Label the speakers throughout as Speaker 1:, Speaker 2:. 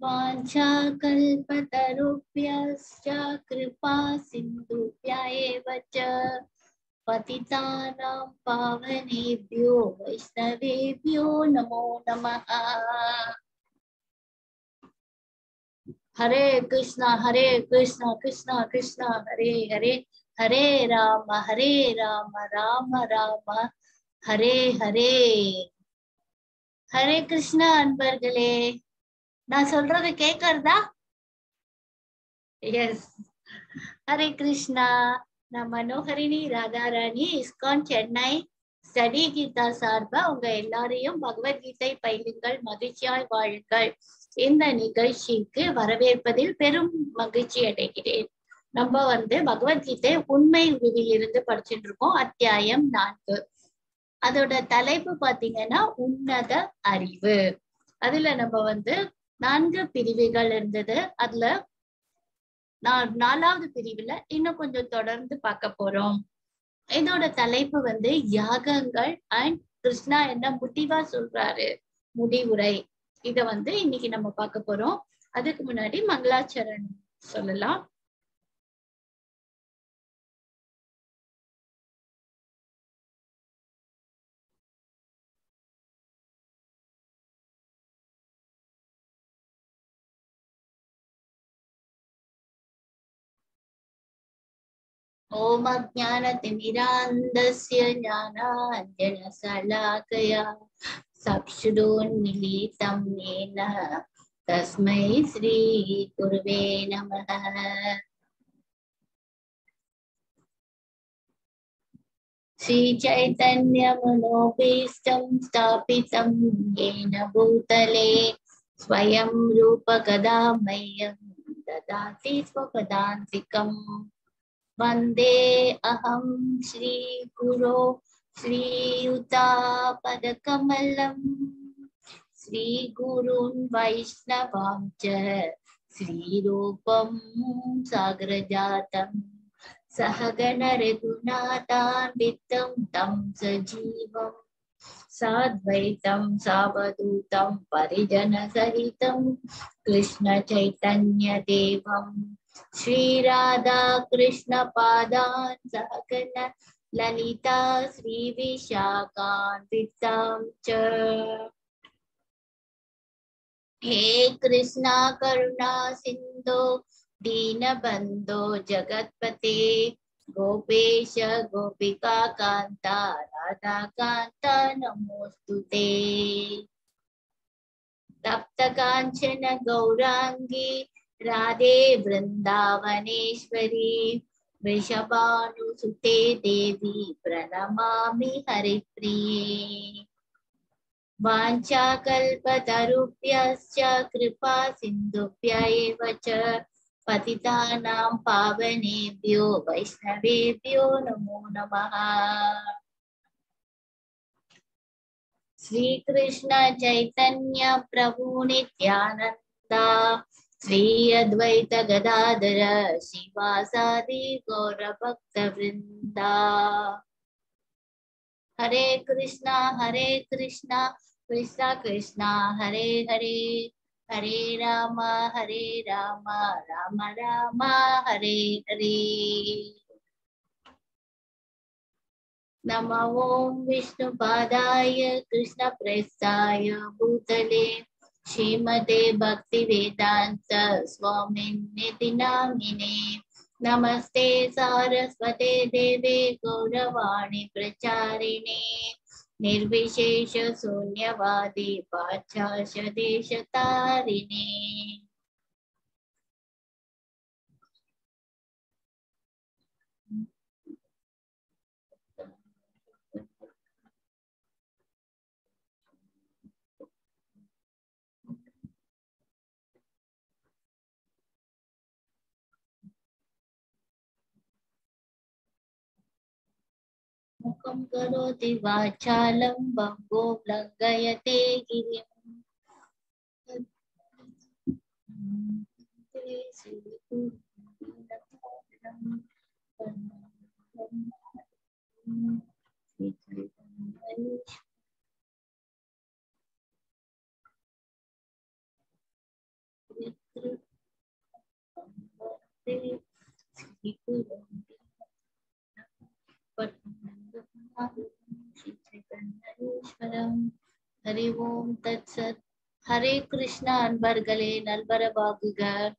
Speaker 1: वाञ्छाकल्पतरुभ्यश्च कृपा सिन्धुभ्य एव च पतितानां पावनेभ्यो वैष्णवेभ्यो नमो नमः हरे कृष्णा हरे कृष्णा कृष्णा कृष्णा हरे हरे हरे राम हरे राम राम राम ஹரே ஹரே ஹரே கிருஷ்ணா அன்பர்களே நான் சொல்றது கேக்குறதா எஸ் ஹரே கிருஷ்ணா நான் மனோகரிணி ராதாராணி இஸ்கான் சென்னை ஸ்டடி கீதா சார்பா உங்க எல்லாரையும் பகவத்கீதை பயிலுங்கள் மகிழ்ச்சியாய் வாழுங்கள் இந்த நிகழ்ச்சிக்கு வரவேற்பதில் பெரும் மகிழ்ச்சி அடைகிறேன் நம்ம வந்து பகவத்கீதை உண்மை உருவிலிருந்து படிச்சுட்டு இருக்கோம் அத்தியாயம் நான்கு அதோட தலைப்பு பாத்தீங்கன்னா உன்னத அறிவு அதுல நம்ம வந்து நான்கு பிரிவுகள் இருந்தது அதுல நான் நாலாவது பிரிவுல இன்னும் கொஞ்சம் தொடர்ந்து பார்க்க போறோம் இதோட தலைப்பு வந்து யாகங்கள் அண்ட் கிருஷ்ணா என்ன முடிவா சொல்றாரு முடிவுரை இத வந்து இன்னைக்கு நம்ம பார்க்க போறோம் அதுக்கு முன்னாடி மங்களாச்சரண் சொல்லலாம் ॐ अज्ञानतिमिरान्धस्य ज्ञानाञ्जनशलाकया चक्षुरोन्मिलितं येन तस्मै श्रीगुरुवे नमः श्रीचैतन्यमनोभीष्टं स्थापितं येन भूतले स्वयं रूपकदा मह्यं ददाति स्वपदान्तिकम् वन्दे अहं श्रीगुरो श्रीयुतापदकमलम् श्रीगुरून् वैष्णवां च श्रीरूपं सागरजातं सहगणरघुनाथान्वितं तं सजीवम् साद्वैतं सावधूतं परिजनसहितं कृष्णचैतन्यदेवम् श्रीराधा कृष्णपादान् सहगन ललिता श्रीविशाखान्वितां च हे कृष्णा करुणा सिन्धो दीनबन्धो जगत्पते गोपेश गोपिका कान्ता राधा कान्ता नमोऽस्तु ते तप्तकाञ्चन गौराङ्गी राधे वृन्दावनेश्वरी वृषभानुसुते देवी प्रणमामि हरिप्रिये वाञ्छाकल्पतरुभ्यश्च कृपा सिन्धुभ्य एव च पतितानां पावनेभ्यो वैष्णवेभ्यो नमो नमः श्रीकृष्ण चैतन्य प्रभु नित्यानन्दा श्री अद्वैत गदाधर शिवासादि गौरभक्त वृंदा हरे कृष्णा हरे कृष्णा कृष्णा कृष्णा हरे हरे हरे राम हरे राम राम राम हरे हरे नम ओं विष्णुपादाय कृष्णप्रेष्ठाय भूतले श्रीमते भक्तिवेदान्त स्वामिन्निति नामिने नमस्ते सारस्वते देवे गौरवाणि प्रचारिणे निर्विशेष शून्यवादी पाश्चाशदेशतारिणे मुखं करोति वाचालं बङ्गो लङ्घयते गिरिम् பரம் ஹரி ஓம் தத் சத் ஹரே கிருஷ்ணா அன்பர்களே நல்வரவாகுக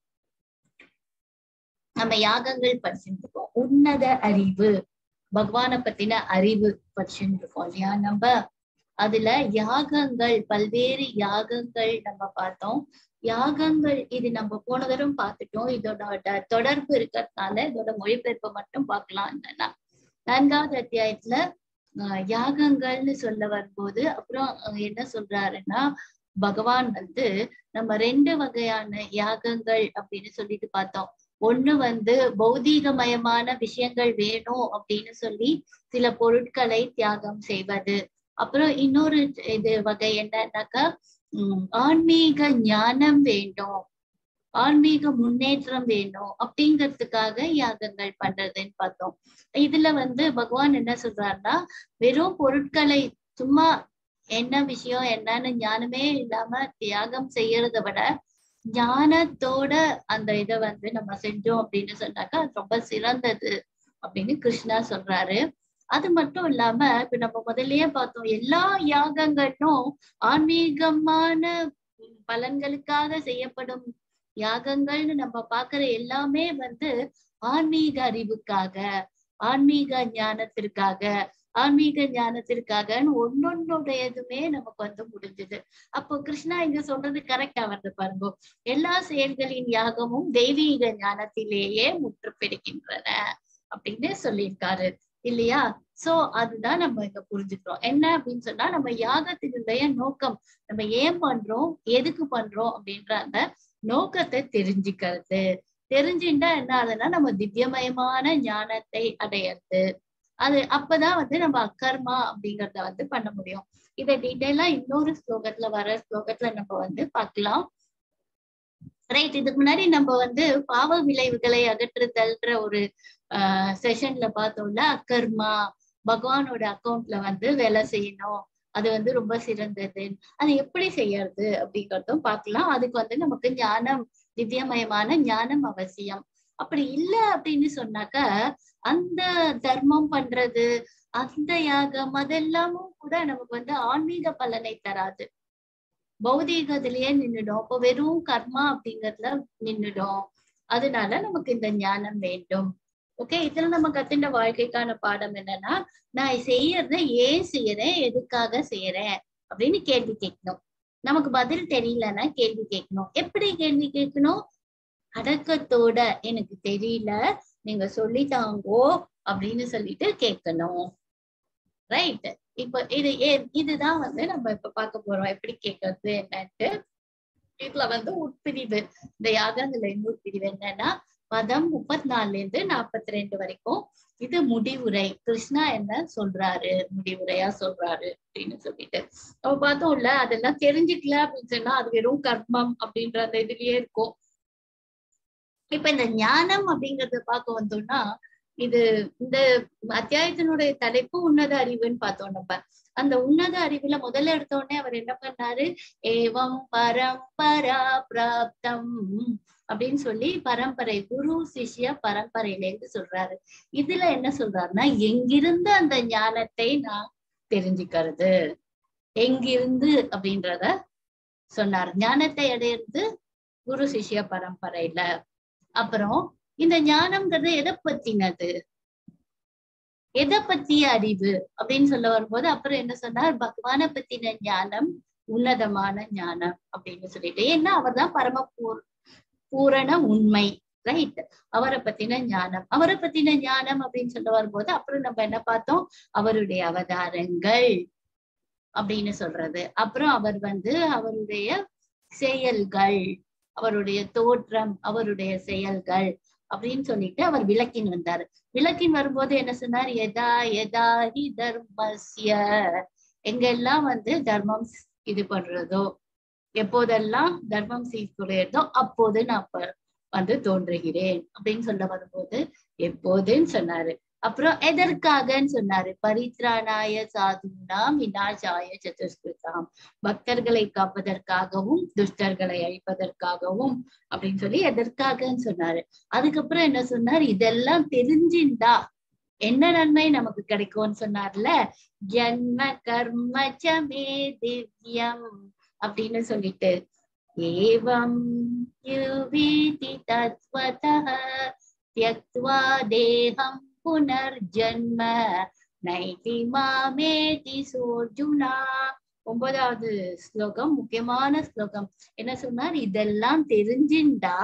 Speaker 1: நம்ம யாகங்கள் படிச்சுட்டு இருக்கோம் உன்னத அறிவு பகவானை பத்தின அறிவு படிச்சுட்டு இருக்கோம் இல்லையா நம்ம அதுல யாகங்கள் பல்வேறு யாகங்கள் நம்ம பார்த்தோம் யாகங்கள் இது நம்ம போன தடவை பார்த்துட்டோம் இதோட தொடர்பு இருக்கிறதுனால இதோட மொழிபெயர்ப்பை மட்டும் பார்க்கலாம் என்னன்னா நான்காவது அத்தியாயத்துல ஆஹ் யாகங்கள்னு சொல்ல வரும்போது அப்புறம் என்ன சொல்றாருன்னா பகவான் வந்து நம்ம ரெண்டு வகையான யாகங்கள் அப்படின்னு சொல்லிட்டு பார்த்தோம் ஒண்ணு வந்து பௌதீகமயமான விஷயங்கள் வேணும் அப்படின்னு சொல்லி சில பொருட்களை தியாகம் செய்வது அப்புறம் இன்னொரு இது வகை என்னன்னாக்கா உம் ஆன்மீக ஞானம் வேண்டும் ஆன்மீக முன்னேற்றம் வேணும் அப்படிங்கிறதுக்காக யாகங்கள் பண்றதுன்னு பார்த்தோம் இதுல வந்து பகவான் என்ன சொல்றாருன்னா வெறும் பொருட்களை சும்மா என்ன விஷயம் என்னன்னு ஞானமே இல்லாம தியாகம் செய்யறத விட ஞானத்தோட அந்த இதை வந்து நம்ம செஞ்சோம் அப்படின்னு சொன்னாக்கா அது ரொம்ப சிறந்தது அப்படின்னு கிருஷ்ணா சொல்றாரு அது மட்டும் இல்லாம இப்ப நம்ம முதல்லயே பார்த்தோம் எல்லா யாகங்களும் ஆன்மீகமான பலன்களுக்காக செய்யப்படும் யாகங்கள்னு நம்ம பாக்குற எல்லாமே வந்து ஆன்மீக அறிவுக்காக ஆன்மீக ஞானத்திற்காக ஆன்மீக ஞானத்திற்காகன்னு ஒன்னொன்னுடையதுமே நமக்கு வந்து முடிஞ்சது அப்போ கிருஷ்ணா இங்க சொல்றது கரெக்டா வருது பாருங்க எல்லா செயல்களின் யாகமும் தெய்வீக ஞானத்திலேயே முற்று பெறுகின்றன அப்படின்னு சொல்லியிருக்காரு இல்லையா சோ அதுதான் நம்ம இங்க புரிஞ்சுக்கிறோம் என்ன அப்படின்னு சொன்னா நம்ம யாகத்தினுடைய நோக்கம் நம்ம ஏன் பண்றோம் எதுக்கு பண்றோம் அப்படின்ற அந்த நோக்கத்தை தெரிஞ்சுக்கிறது தெரிஞ்சுட்டா என்ன ஆகுதுன்னா நம்ம திவ்யமயமான ஞானத்தை அடையிறது அது அப்பதான் வந்து நம்ம அக்கர்மா அப்படிங்கறத வந்து பண்ண முடியும் இதை டீட்டெயிலா இன்னொரு ஸ்லோகத்துல வர ஸ்லோகத்துல நம்ம வந்து பார்க்கலாம் ரைட் இதுக்கு முன்னாடி நம்ம வந்து பாவ விளைவுகளை அகற்றுதல்ன்ற ஒரு ஆஹ் செஷன்ல பார்த்தோம்ல அக்கர்மா பகவானோட அக்கௌண்ட்ல வந்து வேலை செய்யணும் அது வந்து ரொம்ப சிறந்தது அது எப்படி செய்யறது அப்படிங்கறதும் பார்க்கலாம் அதுக்கு வந்து நமக்கு ஞானம் திவ்யமயமான ஞானம் அவசியம் அப்படி இல்லை அப்படின்னு சொன்னாக்க அந்த தர்மம் பண்றது அந்த யாகம் அதெல்லாமும் கூட நமக்கு வந்து ஆன்மீக பலனை தராது பௌதீகத்திலேயே நின்னுடும் இப்போ வெறும் கர்மா அப்படிங்கறதுல நின்னுடும் அதனால நமக்கு இந்த ஞானம் வேண்டும் ஓகே இதுல நம்ம கத்துண்ட வாழ்க்கைக்கான பாடம் என்னன்னா நான் செய்யறத ஏன் செய்யறேன் எதுக்காக செய்யறேன் அப்படின்னு கேள்வி கேட்கணும் நமக்கு பதில் தெரியலன்னா கேள்வி கேட்கணும் எப்படி கேள்வி கேட்கணும் அடக்கத்தோட எனக்கு தெரியல நீங்க சொல்லித்தாங்கோ அப்படின்னு சொல்லிட்டு கேட்கணும் ரைட் இப்ப இது இதுதான் வந்து நம்ம இப்ப பார்க்க போறோம் எப்படி கேட்கறது என்னன்ட்டு இதுல வந்து உட்பிரிவு இந்த யாகங்களின் உட்பிரிவு என்னன்னா பதம் முப்பத்தி நாலுல இருந்து நாற்பத்தி ரெண்டு வரைக்கும் இது முடிவுரை கிருஷ்ணா என்ன சொல்றாரு முடிவுரையா சொல்றாரு அப்படின்னு சொல்லிட்டு நம்ம பார்த்தோம்ல அதெல்லாம் தெரிஞ்சுக்கல அப்படின்னு சொன்னா அது வெறும் கர்மம் அப்படின்ற அந்த இதுலயே இருக்கும் இப்ப இந்த ஞானம் அப்படிங்கறத பார்க்க வந்தோம்னா இது இந்த அத்தியாயத்தினுடைய தலைப்பு உன்னத அறிவுன்னு பார்த்தோம் நம்ம அந்த உன்னத அறிவுல முதல்ல எடுத்த உடனே அவர் என்ன பண்ணாரு ஏவம் பரம்பரா பிராப்தம் அப்படின்னு சொல்லி பரம்பரை குரு சிஷ்ய பரம்பரையில இருந்து சொல்றாரு இதுல என்ன சொல்றாருன்னா எங்கிருந்து அந்த ஞானத்தை நான் தெரிஞ்சுக்கிறது எங்கிருந்து அப்படின்றத சொன்னார் ஞானத்தை அடையிறது குரு சிஷ்ய பரம்பரையில அப்புறம் இந்த ஞானம்ங்கிறது எதை பத்தினது எதை பத்திய அறிவு அப்படின்னு சொல்ல வரும்போது அப்புறம் என்ன சொன்னார் பகவானை பத்தின ஞானம் உன்னதமான ஞானம் அப்படின்னு சொல்லிட்டு ஏன்னா அவர் தான் பரம பூர் பூரண உண்மை ரைட் அவரை பத்தின ஞானம் அவரை பத்தின ஞானம் அப்படின்னு சொல்ல வரும்போது அப்புறம் நம்ம என்ன பார்த்தோம் அவருடைய அவதாரங்கள் அப்படின்னு சொல்றது அப்புறம் அவர் வந்து அவருடைய செயல்கள் அவருடைய தோற்றம் அவருடைய செயல்கள் அப்படின்னு சொல்லிட்டு அவர் விளக்கின் வந்தாரு விளக்கின் வரும்போது என்ன சொன்னார் எதா எதா ஹி தர்மஸ்ய எங்கெல்லாம் வந்து தர்மம் இது பண்றதோ எப்போதெல்லாம் தர்மம் சீர்குறையதோ அப்போது நான் வந்து தோன்றுகிறேன் அப்படின்னு சொல்ல வரும்போது எப்போதுன்னு சொன்னாரு அப்புறம் எதற்காகன்னு சொன்னாரு பரித்ராணாய சாதுனாம் வினாசாய சதுஷ்கிருதாம் பக்தர்களை காப்பதற்காகவும் துஷ்டர்களை அழிப்பதற்காகவும் அப்படின்னு சொல்லி எதற்காகன்னு சொன்னாரு அதுக்கப்புறம் என்ன சொன்னார் இதெல்லாம் தெரிஞ்சிருந்தா என்ன நன்மை நமக்கு கிடைக்கும்னு சொன்னார்ல ஜன்ம கர்ம சமே திவ்யம் அப்படின்னு சொல்லிட்டு ஏவம் யுவீதி தத்வதः त्यक्त्वा தேகம் புனர்ஜன்ம நைதி மாமேதி சோர்ஜுனா ஒன்பதாவது ஸ்லோகம் முக்கியமான ஸ்லோகம் என்ன சொன்னார் இதெல்லாம் தெரிஞ்சின்றா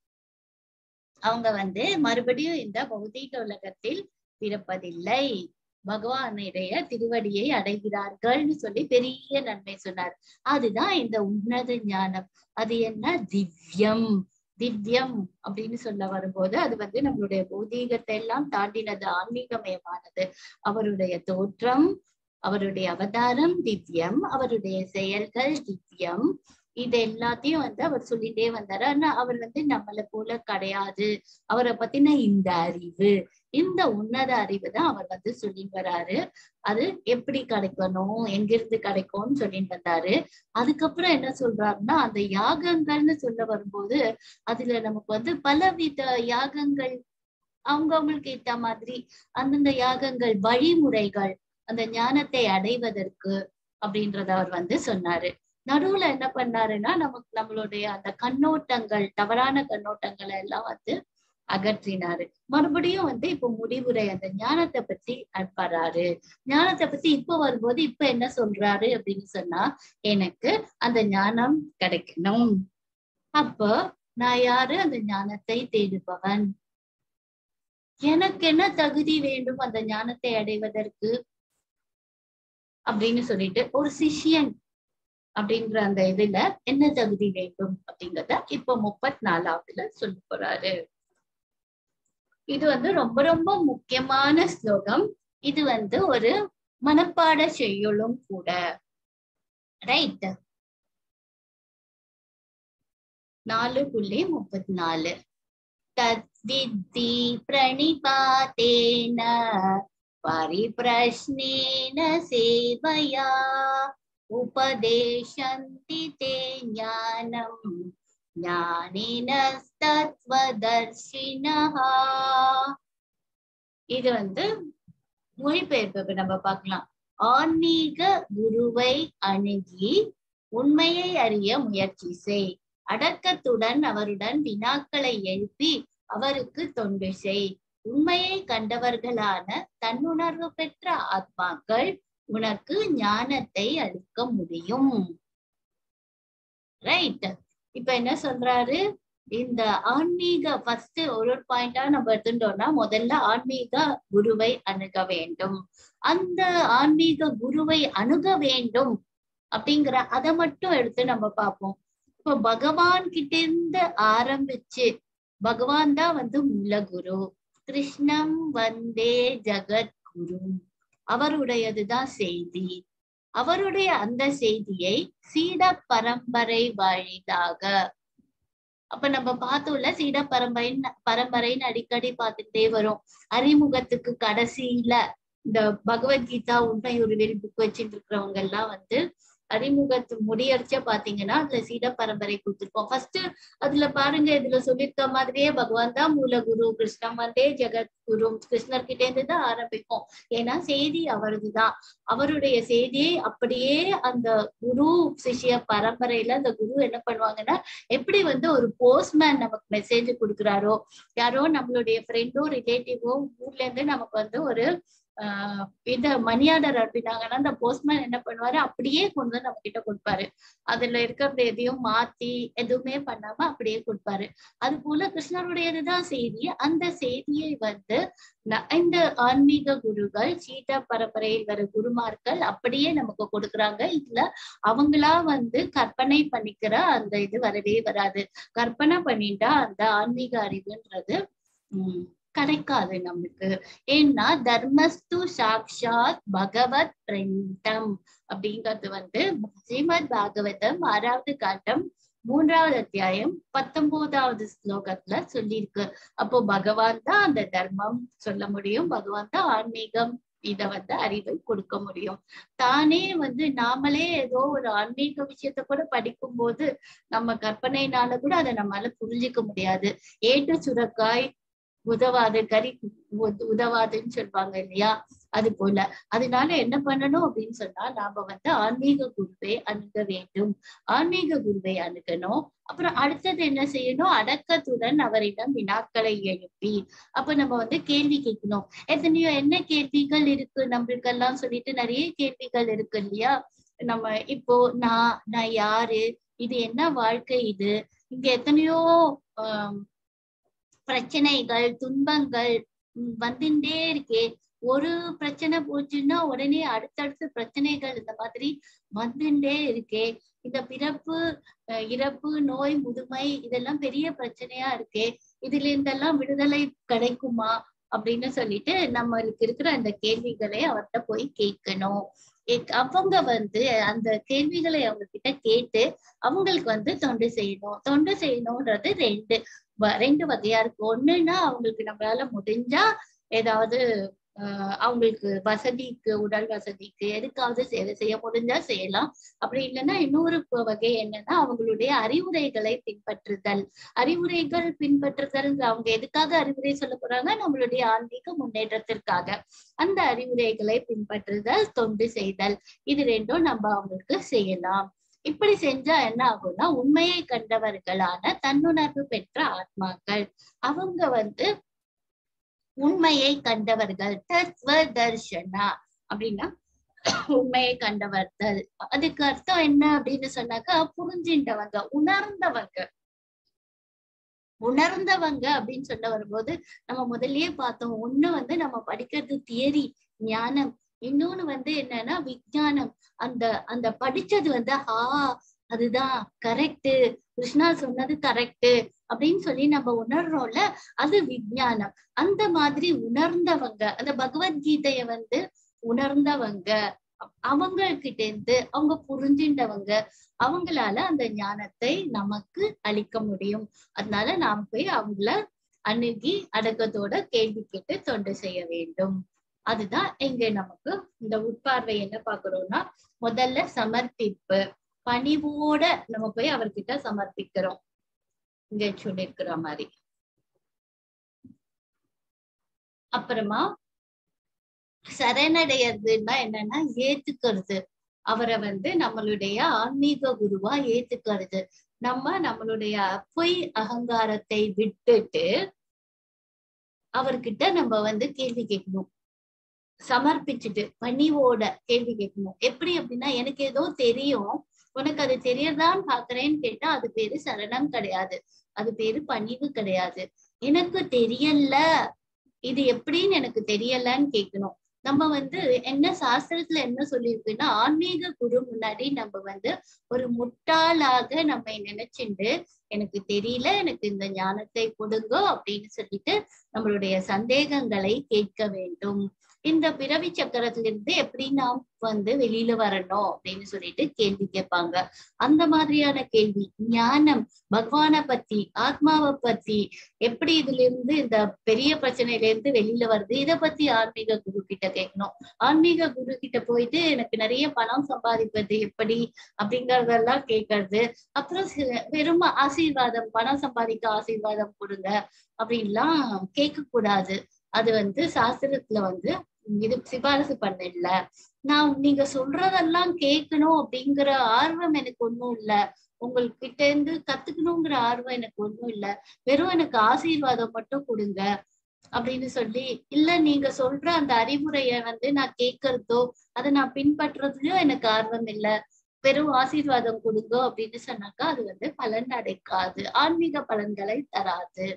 Speaker 1: அவங்க வந்து மறுபடியும் இந்த பௌதீக உலகத்தில் பிறப்பதில்லை பகவானுடைய திருவடியை அடைகிறார்கள்னு சொல்லி பெரிய நன்மை சொன்னார் அதுதான் இந்த உன்னத ஞானம் அது என்ன திவ்யம் திவ்யம் அப்படின்னு சொல்ல வரும்போது அது வந்து நம்மளுடைய பௌதீகத்தை எல்லாம் தாண்டினது ஆன்மீகமயமானது அவருடைய தோற்றம் அவருடைய அவதாரம் திவ்யம் அவருடைய செயல்கள் திவ்யம் இது எல்லாத்தையும் வந்து அவர் சொல்லிட்டே வந்தாரு ஆனா அவர் வந்து நம்மளை போல கிடையாது அவரை பத்தின இந்த அறிவு இந்த உன்னத அறிவு தான் அவர் வந்து சொல்லி வராரு அது எப்படி கிடைக்கணும் எங்கிருந்து கிடைக்கும்னு சொல்லிட்டு வந்தாரு அதுக்கப்புறம் என்ன சொல்றாருன்னா அந்த யாகங்கள்னு சொல்ல வரும்போது அதுல நமக்கு வந்து பலவித யாகங்கள் அவங்கவுங்களுக்கு ஏத்த மாதிரி அந்தந்த யாகங்கள் வழிமுறைகள் அந்த ஞானத்தை அடைவதற்கு அப்படின்றத அவர் வந்து சொன்னாரு நடுவுல என்ன பண்ணாருன்னா நமக்கு நம்மளுடைய அந்த கண்ணோட்டங்கள் தவறான கண்ணோட்டங்களை எல்லாம் வந்து அகற்றினாரு மறுபடியும் வந்து இப்ப முடிவுரை அந்த ஞானத்தை பத்தி அனுப்பறாரு ஞானத்தை பத்தி இப்ப வரும்போது இப்ப என்ன சொல்றாரு அப்படின்னு சொன்னா எனக்கு அந்த ஞானம் கிடைக்கணும் அப்போ நான் யாரு அந்த ஞானத்தை தேடுபவன் எனக்கு என்ன தகுதி வேண்டும் அந்த ஞானத்தை அடைவதற்கு அப்படின்னு சொல்லிட்டு ஒரு சிஷ்யன் அப்படின்ற அந்த இதுல என்ன தகுதி வேண்டும் அப்படிங்கறத இப்ப முப்பத்தி நாலாவதுல சொல்ல போறாரு இது வந்து ரொம்ப ரொம்ப முக்கியமான ஸ்லோகம் இது வந்து ஒரு மனப்பாட செய்யுளும் கூட ரைட் நாலு புள்ளி முப்பத்தி நாலு தத்வித்தி பிரணிபாத்தேன परिप्रश्नेन सेवया उपदेशन्ति ते ज्ञानम् ஞானினஸ்தத்வதர்ஷினஹா இது வந்து மொழிபெயர்ப்பு நம்ம பார்க்கலாம் ஆன்மீக குருவை அணுகி உண்மையை அறிய முயற்சி செய் அடக்கத்துடன் அவருடன் வினாக்களை எழுப்பி அவருக்கு தொண்டு செய் உண்மையை கண்டவர்களான தன்னுணர்வு பெற்ற ஆத்மாக்கள் உனக்கு ஞானத்தை அளிக்க முடியும் ரைட் இப்ப என்ன சொல்றாரு இந்த ஆன்மீக ஃபர்ஸ்ட் ஒரு ஒரு பாயிண்டா நம்ம எடுத்துட்டோம்னா முதல்ல ஆன்மீக குருவை அணுக வேண்டும் அந்த ஆன்மீக குருவை அணுக வேண்டும் அப்படிங்கிற அதை மட்டும் எடுத்து நம்ம பார்ப்போம் இப்போ பகவான் கிட்ட இருந்து ஆரம்பிச்சு பகவான் தான் வந்து மூல குரு கிருஷ்ணம் வந்தே ஜகத்குரு அவருடையதுதான் செய்தி அவருடைய அந்த செய்தியை சீட பரம்பரை வழிதாக அப்ப நம்ம பார்த்தோம்ல சீட பரம்பரை பரம்பரைன்னு அடிக்கடி பார்த்துட்டே வரும் அறிமுகத்துக்கு கடைசியில இந்த பகவத்கீதா உண்மை ஒரு வெளி புக் வச்சுட்டு இருக்கிறவங்க எல்லாம் வந்து அறிமுகத்து முடியறச்ச பாத்தீங்கன்னா அதுல சீட பரம்பரை கொடுத்துருக்கோம் ஃபர்ஸ்ட் அதுல பாருங்க இதுல சொல்லியிருக்க மாதிரியே பகவான் தான் மூலகுரு கிருஷ்ணன் வந்தே ஜெகத் குரு கிருஷ்ணர் கிட்ட இருந்து தான் ஆரம்பிக்கும் ஏன்னா செய்தி அவரதுதான் அவருடைய செய்தியை அப்படியே அந்த குரு சிஷ்ய பரம்பரையில அந்த குரு என்ன பண்ணுவாங்கன்னா எப்படி வந்து ஒரு போஸ்ட்மேன் நமக்கு மெசேஜ் கொடுக்குறாரோ யாரோ நம்மளுடைய ஃப்ரெண்டோ ரிலேட்டிவோ ஊர்ல இருந்து நமக்கு வந்து ஒரு ஆஹ் இந்த மணி ஆர்டர் அனுப்பினாங்கன்னா அந்த போஸ்ட்மேன் என்ன பண்ணுவாரு அப்படியே கொண்டு வந்து நம்ம கிட்ட கொடுப்பாரு அதுல இருக்கிறது எதையும் மாத்தி எதுவுமே பண்ணாம அப்படியே கொடுப்பாரு அது போல கிருஷ்ணருடையதுதான் செய்தி அந்த செய்தியை வந்து இந்த ஆன்மீக குருகள் சீதா பரம்பரையில் வர குருமார்கள் அப்படியே நமக்கு கொடுக்குறாங்க இதுல அவங்களா வந்து கற்பனை பண்ணிக்கிற அந்த இது வரவே வராது கற்பனை பண்ணிட்டா அந்த ஆன்மீக அறிவுன்றது உம் கிடைக்காது நமக்கு ஏன்னா தர்மஸ்து சாக்ஷாத் பகவத் பிரண்டம் அப்படிங்கிறது வந்து ஸ்ரீமத் பாகவதம் ஆறாவது காட்டம் மூன்றாவது அத்தியாயம் பத்தொன்பதாவது ஸ்லோகத்துல சொல்லியிருக்கு அப்போ பகவான் தான் அந்த தர்மம் சொல்ல முடியும் பகவான் தான் ஆன்மீகம் இத வந்து அறிவை கொடுக்க முடியும் தானே வந்து நாமளே ஏதோ ஒரு ஆன்மீக விஷயத்த கூட படிக்கும் போது நம்ம கற்பனைனால கூட அதை நம்மளால புரிஞ்சுக்க முடியாது ஏட்டு சுரக்காய் உதவாது கறி உத- உதவாதுன்னு சொல்லுவாங்க இல்லையா அது போல அதனால என்ன பண்ணணும் அப்படின்னு சொன்னா நாம வந்து ஆன்மீக குருவை அணுக வேண்டும் ஆன்மீக குருவை அணுகணும் அப்புறம் அடுத்தது என்ன செய்யணும் அடக்கத்துடன் அவரிடம் வினாக்களை எழுப்பி அப்ப நம்ம வந்து கேள்வி கேட்கணும் எத்தனையோ என்ன கேள்விகள் இருக்கு நம்மளுக்கெல்லாம் சொல்லிட்டு நிறைய கேள்விகள் இருக்கு இல்லையா நம்ம இப்போ நான் நான் யாரு இது என்ன வாழ்க்கை இது இங்க எத்தனையோ ஆஹ் பிரச்சனைகள் துன்பங்கள் ம், வந்துட்டே இருக்கே ஒரு பிரச்சனை போச்சுன்னா உடனே அடுத்தடுத்த பிரச்சனைகள் இந்த மாதிரி வந்துட்டே இருக்கே இந்த பிறப்பு அஹ், இறப்பு நோய் முதுமை இதெல்லாம் பெரிய பிரச்சனையா இருக்கே இதுல இருந்தெல்லாம் விடுதலை கிடைக்குமா அப்படின்னு சொல்லிட்டு நம்மளுக்கு இருக்கிற அந்த கேள்விகளை அவர்கிட்ட போய் கேட்கணும் கேக்- அவங்க வந்து அந்த கேள்விகளை அவங்க கிட்ட கேட்டு அவங்களுக்கு வந்து தொண்டு செய்யணும் தொண்டு செய்யணும்ன்றது ரெண்டு வ- ரெண்டு வகையா இருக்கு ஒண்ணுன்னா அவங்களுக்கு நம்மளால முடிஞ்சா ஏதாவது ஆஹ் அவங்களுக்கு வசதிக்கு உடல் வசதிக்கு எதுக்காவது சேவை செய்ய முடிஞ்சா செய்யலாம் அப்படி இல்லைன்னா இன்னொரு ப- வகை என்னன்னா அவங்களுடைய அறிவுரைகளை பின்பற்றுதல் அறிவுரைகள் பின்பற்றுதல் அவங்க எதுக்காக அறிவுரை சொல்ல போறாங்க நம்மளுடைய ஆன்மீக முன்னேற்றத்திற்காக அந்த அறிவுரைகளை பின்பற்றுதல் தொண்டு செய்தல் இது ரெண்டும் நம்ம அவங்களுக்கு செய்யலாம் இப்படி செஞ்சா என்ன ஆகும்னா உண்மையை கண்டவர்களான தன்னுணர்வு பெற்ற ஆத்மாக்கள் அவங்க வந்து உண்மையை கண்டவர்கள் தத்வ தர்ஷனா அப்படின்னா உண்மையை கண்டவர்கள் அதுக்கு அர்த்தம் என்ன அப்படின்னு சொன்னாக்கா புரிஞ்சின்றவங்க உணர்ந்தவங்க உணர்ந்தவங்க அப்படின்னு சொல்ல வரும்போது நம்ம முதல்லயே பார்த்தோம் ஒண்ணு வந்து நம்ம படிக்கிறது தியரி ஞானம் இன்னொன்னு வந்து என்னன்னா விஞ்ஞானம் அந்த அந்த படிச்சது வந்து ஆ அதுதான் கரெக்ட் கிருஷ்ணா சொன்னது கரெக்ட் அப்படின்னு சொல்லி நம்ம உணர்றோம்ல அது விஞ்ஞானம் அந்த மாதிரி உணர்ந்தவங்க அந்த பகவத்கீதைய வந்து உணர்ந்தவங்க அவங்க கிட்ட இருந்து அவங்க புரிஞ்சின்றவங்க அவங்களால அந்த ஞானத்தை நமக்கு அளிக்க முடியும் அதனால நாம் போய் அவங்கள அணுகி அடக்கத்தோட கேள்வி கேட்டு தொண்டு செய்ய வேண்டும் அதுதான் இங்க நமக்கு இந்த உட்பார்வை என்ன பாக்குறோம்னா முதல்ல சமர்ப்பிப்பு பணிவோட நம்ம போய் அவர்கிட்ட சமர்ப்பிக்கிறோம் இங்க சொல்லியிருக்கிற மாதிரி அப்புறமா சரணடையறதுன்னா என்னன்னா ஏத்துக்கிறது அவரை வந்து நம்மளுடைய ஆன்மீக குருவா ஏத்துக்கிறது நம்ம நம்மளுடைய பொய் அகங்காரத்தை விட்டுட்டு அவர்கிட்ட நம்ம வந்து கேள்வி கேட்கணும் சமர்ப்பிச்சுட்டு பணிவோட கேள்வி கேட்கணும் எப்படி அப்படின்னா எனக்கு ஏதோ தெரியும் உனக்கு அது தெரியறதான்னு பாக்குறேன்னு கேட்டா அது பேரு சரணம் கிடையாது அது பேரு பணிவு கிடையாது எனக்கு தெரியல இது எப்படின்னு எனக்கு தெரியலன்னு கேட்கணும் நம்ம வந்து என்ன சாஸ்திரத்துல என்ன சொல்லியிருக்குன்னா ஆன்மீக குரு முன்னாடி நம்ம வந்து ஒரு முட்டாளாக நம்மை நினைச்சுண்டு எனக்கு தெரியல எனக்கு இந்த ஞானத்தை கொடுங்க அப்படின்னு சொல்லிட்டு நம்மளுடைய சந்தேகங்களை கேட்க வேண்டும் இந்த பிறவி சக்கரத்திலிருந்து எப்படி நாம் வந்து வெளியில வரணும் அப்படின்னு சொல்லிட்டு கேள்வி கேட்பாங்க அந்த மாதிரியான கேள்வி ஞானம் பகவானை பத்தி ஆத்மாவை பத்தி எப்படி இதுல இருந்து இந்த பெரிய பிரச்சனையில இருந்து வெளியில வருது இத பத்தி ஆன்மீக குரு கிட்ட கேட்கணும் ஆன்மீக குரு கிட்ட போயிட்டு எனக்கு நிறைய பணம் சம்பாதிப்பது எப்படி அப்படிங்கறதெல்லாம் கேட்கறது அப்புறம் சில- வெறும் ஆசீர்வாதம் பணம் சம்பாதிக்க ஆசீர்வாதம் கொடுங்க அப்படின்லாம் கேட்க கூடாது அது வந்து சாஸ்திரத்துல வந்து இது சிபாரிசு பண்ணல நான் நீங்க சொல்றதெல்லாம் கேட்கணும் அப்படிங்கிற ஆர்வம் எனக்கு ஒண்ணும் இல்ல உங்ககிட்ட இருந்து கத்துக்கணுங்கிற ஆர்வம் எனக்கு ஒண்ணும் இல்ல வெறும் எனக்கு ஆசீர்வாதம் மட்டும் கொடுங்க அப்படின்னு சொல்லி இல்ல நீங்க சொல்ற அந்த அறிவுரைய வந்து நான் கேட்கறதோ அதை நான் பின்பற்றுறதுலயும் எனக்கு ஆர்வம் இல்ல வெறும் ஆசீர்வாதம் கொடுங்க அப்படின்னு சொன்னாக்கா அது வந்து பலன் அடைக்காது ஆன்மீக பலன்களை தராது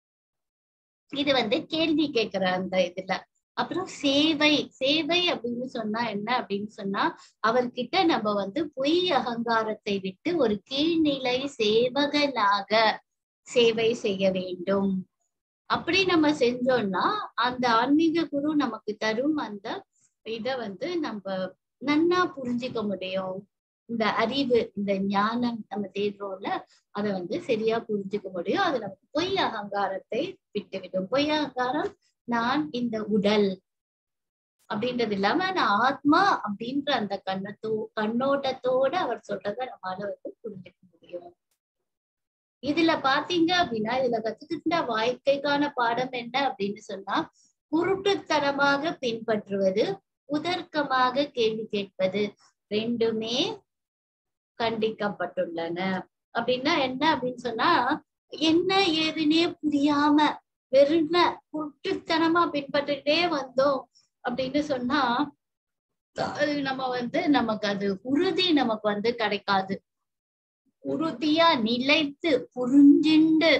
Speaker 1: இது வந்து கேள்வி கேட்கிற அந்த இதுல அப்புறம் சேவை சேவை அப்படின்னு சொன்னா என்ன அப்படின்னு சொன்னா அவர்கிட்ட நம்ம வந்து பொய் அகங்காரத்தை விட்டு ஒரு கீழ்நிலை சேவகனாக சேவை செய்ய வேண்டும் அப்படி நம்ம செஞ்சோம்னா அந்த ஆன்மீக குரு நமக்கு தரும் அந்த இத வந்து நம்ம நன்னா புரிஞ்சுக்க முடியும் இந்த அறிவு இந்த ஞானம் நம்ம தேடுறோம்ல அதை வந்து சரியா புரிஞ்சுக்க முடியும் அது நமக்கு பொய் அகங்காரத்தை விட்டுவிடும் பொய் அகங்காரம் நான் இந்த உடல் அப்படின்றது இல்லாம நான் ஆத்மா அப்படின்ற அந்த கண்ணத்தோ கண்ணோட்டத்தோட அவர் சொல்றத நம்மளால வந்து புரிஞ்சுக்க முடியும் இதுல பாத்தீங்க அப்படின்னா இதுல கத்துக்கிட்ட வாழ்க்கைக்கான பாடம் என்ன அப்படின்னு சொன்னா குருட்டுத்தனமாக பின்பற்றுவது உதர்க்கமாக கேள்வி கேட்பது ரெண்டுமே கண்டிக்கப்பட்டுள்ளன அப்படின்னா என்ன அப்படின்னு சொன்னா என்ன ஏதுன்னே புரியாம வெறும குருட்டுத்தனமா பின்பற்றிட்டே வந்தோம் அப்படின்னு சொன்னா அது நம்ம வந்து நமக்கு அது உறுதி நமக்கு வந்து கிடைக்காது உறுதியா நிலைத்து புரிஞ்சுண்டு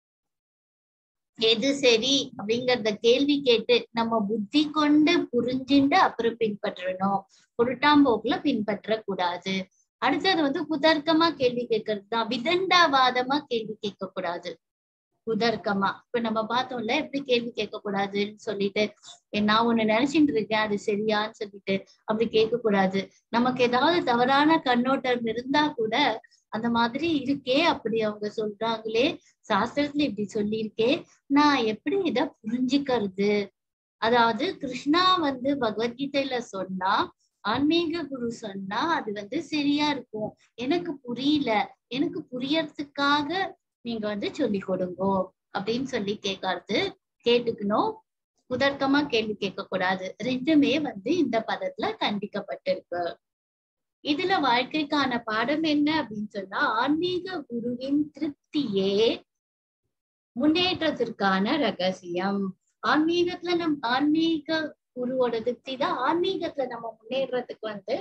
Speaker 1: எது சரி அப்படிங்கறத கேள்வி கேட்டு நம்ம புத்தி கொண்டு புரிஞ்சுண்டு அப்புறம் பின்பற்றணும் பொருட்டாம்போக்குல பின்பற்ற கூடாது அடுத்தது வந்து குதர்க்கமா கேள்வி கேட்கறது தான் விதண்டாவாதமா கேள்வி கேட்க கூடாது குதர்க்கமா இப்ப நம்ம பார்த்தோம்ல எப்படி கேள்வி கேட்க கூடாதுன்னு சொல்லிட்டு நான் ஒண்ணு நினைச்சிட்டு இருக்கேன் அது சரியான்னு சொல்லிட்டு அப்படி கேட்க கூடாது நமக்கு ஏதாவது தவறான கண்ணோட்டம் இருந்தா கூட அந்த மாதிரி இருக்கே அப்படி அவங்க சொல்றாங்களே சாஸ்திரத்துல இப்படி சொல்லியிருக்கே நான் எப்படி இத புரிஞ்சுக்கிறது அதாவது கிருஷ்ணா வந்து பகவத்கீதையில சொன்னா ஆன்மீக குரு சொன்னா அது வந்து சரியா இருக்கும் எனக்கு புரியல எனக்கு புரியறதுக்காக நீங்க வந்து சொல்லி கொடுங்கோ அப்படின்னு சொல்லி கேட்கறது கேட்டுக்கணும் குதர்க்கமா கேள்வி கேட்க கூடாது ரெண்டுமே வந்து இந்த பதத்துல கண்டிக்கப்பட்டிருக்கு இதுல வாழ்க்கைக்கான பாடம் என்ன அப்படின்னு சொன்னா ஆன்மீக குருவின் திருப்தியே முன்னேற்றத்திற்கான ரகசியம் ஆன்மீகத்துல நம் ஆன்மீக குருவோட திருப்தி தான் ஆன்மீகத்துல நம்ம முன்னேறதுக்கு வந்து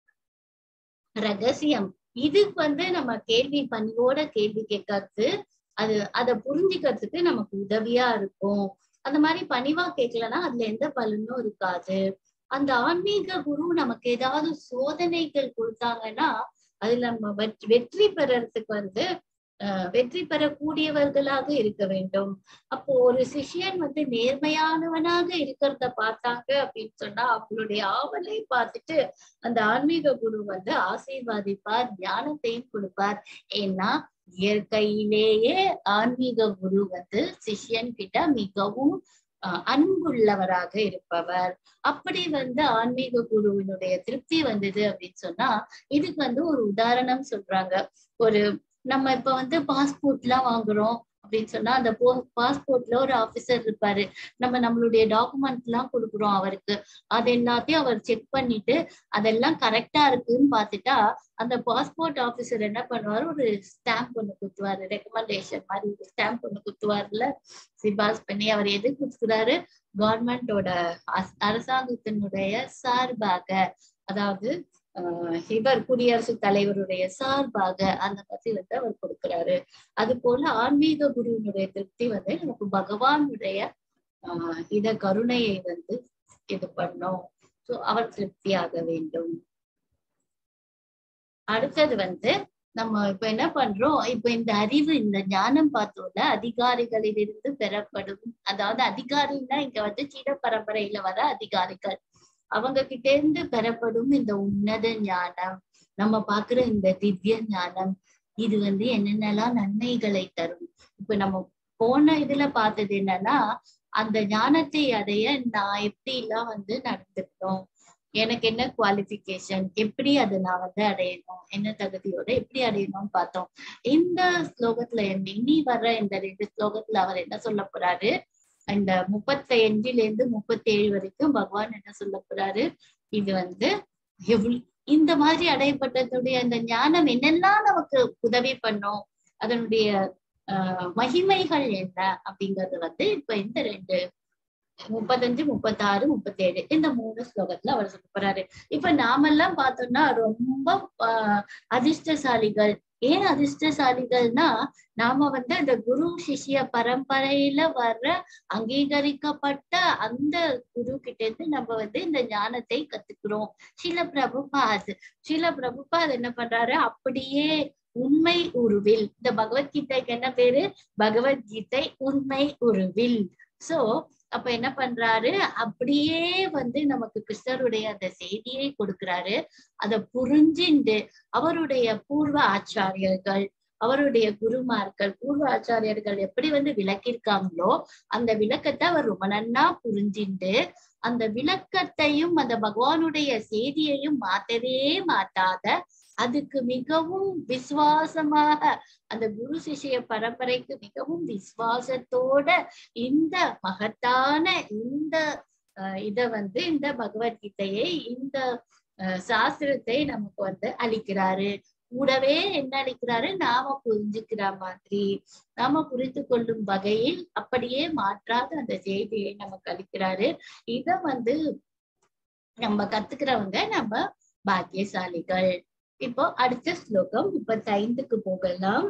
Speaker 1: ரகசியம் இதுக்கு வந்து நம்ம கேள்வி பணியோட கேள்வி கேட்கறது அது அதை புரிஞ்சுக்கிறதுக்கு நமக்கு உதவியா இருக்கும் அந்த மாதிரி பணிவா கேட்கலன்னா அதுல எந்த பலனும் இருக்காது அந்த ஆன்மீக குரு நமக்கு ஏதாவது சோதனைகள் கொடுத்தாங்கன்னா அதுல நம்ம வெற்றி பெறறதுக்கு வந்து அஹ் வெற்றி பெறக்கூடியவர்களாக இருக்க வேண்டும் அப்போ ஒரு சிஷியன் வந்து நேர்மையானவனாக இருக்கிறத பார்த்தாங்க அப்படின்னு சொன்னா அவங்களுடைய ஆவலை பார்த்துட்டு அந்த ஆன்மீக குரு வந்து ஆசீர்வாதிப்பார் ஞானத்தையும் கொடுப்பார் ஏன்னா இயற்கையிலேயே ஆன்மீக குரு வந்து சிஷ்யன் கிட்ட மிகவும் அன்புள்ளவராக இருப்பவர் அப்படி வந்து ஆன்மீக குருவினுடைய திருப்தி வந்தது அப்படின்னு சொன்னா இதுக்கு வந்து ஒரு உதாரணம் சொல்றாங்க ஒரு நம்ம இப்ப வந்து பாஸ்போர்ட் எல்லாம் வாங்குறோம் அப்படின்னு சொன்னா அந்த போ பாஸ்போர்ட்ல ஒரு ஆபீசர் இருப்பாரு நம்ம நம்மளுடைய டாக்குமெண்ட் எல்லாம் கொடுக்குறோம் அவருக்கு அது எல்லாத்தையும் அவர் செக் பண்ணிட்டு அதெல்லாம் கரெக்டா இருக்குன்னு பார்த்துட்டா அந்த பாஸ்போர்ட் ஆபீசர் என்ன பண்ணுவாரு ஒரு ஸ்டாம்ப் ஒண்ணு குத்துவாரு ரெக்கமெண்டேஷன் மாதிரி ஒரு ஸ்டாம்ப் ஒண்ணு குத்துவாருல சிபாஸ் பண்ணி அவர் எது குத்துக்கிறாரு கவர்மெண்டோட அரசாங்கத்தினுடைய சார்பாக அதாவது இவர் குடியரசுத் தலைவருடைய சார்பாக அந்த மாதிரி வந்து அவர் கொடுக்கிறாரு அது போல ஆன்மீக குருவினுடைய திருப்தி வந்து நமக்கு பகவானுடைய ஆஹ் இத கருணையை வந்து இது பண்ணும் சோ அவர் திருப்தியாக வேண்டும் அடுத்தது வந்து நம்ம இப்ப என்ன பண்றோம் இப்ப இந்த அறிவு இந்த ஞானம் பார்த்தோம்ல அதிகாரிகளிலிருந்து பெறப்படும் அதாவது அதிகாரின்னா இங்க வந்து சீன பரம்பரையில வர அதிகாரிகள் அவங்க கிட்ட இருந்து பெறப்படும் இந்த உன்னத ஞானம் நம்ம பாக்குற இந்த திவ்ய ஞானம் இது வந்து என்னென்னலாம் நன்மைகளை தரும் இப்ப நம்ம போன இதுல பார்த்தது என்னன்னா அந்த ஞானத்தை அடைய நான் எப்படி எல்லாம் வந்து நடந்துக்கணும் எனக்கு என்ன குவாலிபிகேஷன் எப்படி அதை நான் வந்து அடையணும் என்ன தகுதியோட எப்படி அடையணும்னு பார்த்தோம் இந்த ஸ்லோகத்துல இனி வர்ற இந்த ரெண்டு ஸ்லோகத்துல அவர் என்ன சொல்ல போறாரு இந்த முப்பத்தி அஞ்சுல இருந்து முப்பத்தி ஏழு வரைக்கும் பகவான் என்ன சொல்ல போறாரு இது வந்து எவ்வளவு இந்த மாதிரி அடையப்பட்டதுடைய அந்த ஞானம் என்னெல்லாம் நமக்கு உதவி பண்ணும் அதனுடைய ஆஹ் மகிமைகள் என்ன அப்படிங்கறது வந்து இப்ப இந்த ரெண்டு முப்பத்தஞ்சு முப்பத்தாறு முப்பத்தி ஏழு இந்த மூணு ஸ்லோகத்துல அவர் சொல்ல போறாரு இப்ப நாமெல்லாம் பார்த்தோம்னா ரொம்ப ஆஹ் அதிர்ஷ்டசாலிகள் ஏன் அதிர்ஷ்டசாலிகள்னா நாம வந்து அந்த குரு சிஷ்ய பரம்பரையில வர்ற அங்கீகரிக்கப்பட்ட அந்த குரு கிட்ட இருந்து நம்ம வந்து இந்த ஞானத்தை கத்துக்கிறோம் சில பிரபுபாத் சில பிரபுபாத் என்ன பண்றாரு அப்படியே உண்மை உருவில் இந்த பகவத்கீதைக்கு என்ன பேரு பகவத்கீதை உண்மை உருவில் சோ அப்ப என்ன பண்றாரு அப்படியே வந்து நமக்கு கிருஷ்ணருடைய அந்த செய்தியை கொடுக்கிறாரு அதை புரிஞ்சுண்டு அவருடைய பூர்வ ஆச்சாரியர்கள் அவருடைய குருமார்கள் பூர்வ ஆச்சாரியர்கள் எப்படி வந்து விளக்கியிருக்காங்களோ அந்த விளக்கத்தை அவர் ரொம்ப நன்னா புரிஞ்சுண்டு அந்த விளக்கத்தையும் அந்த பகவானுடைய செய்தியையும் மாத்தவே மாட்டாத அதுக்கு மிகவும் விசுவாசமாக அந்த குரு சிஷ்ய பரம்பரைக்கு மிகவும் விசுவாசத்தோட இந்த மகத்தான இந்த அஹ், இத வந்து இந்த பகவத்கீதையை இந்த அஹ், சாஸ்திரத்தை நமக்கு வந்து அளிக்கிறாரு கூடவே என்ன அளிக்கிறாரு நாம புரிஞ்சுக்கிற மாதிரி நாம புரிந்து கொள்ளும் வகையில் அப்படியே மாற்றாத அந்த செய்தியை நமக்கு அளிக்கிறாரு இத வந்து நம்ம கத்துக்கிறவங்க நம்ம பாக்கியசாலிகள் இப்போ அடுத்த ஸ்லோகம் முப்பத்தைந்துக்கு போகலாம்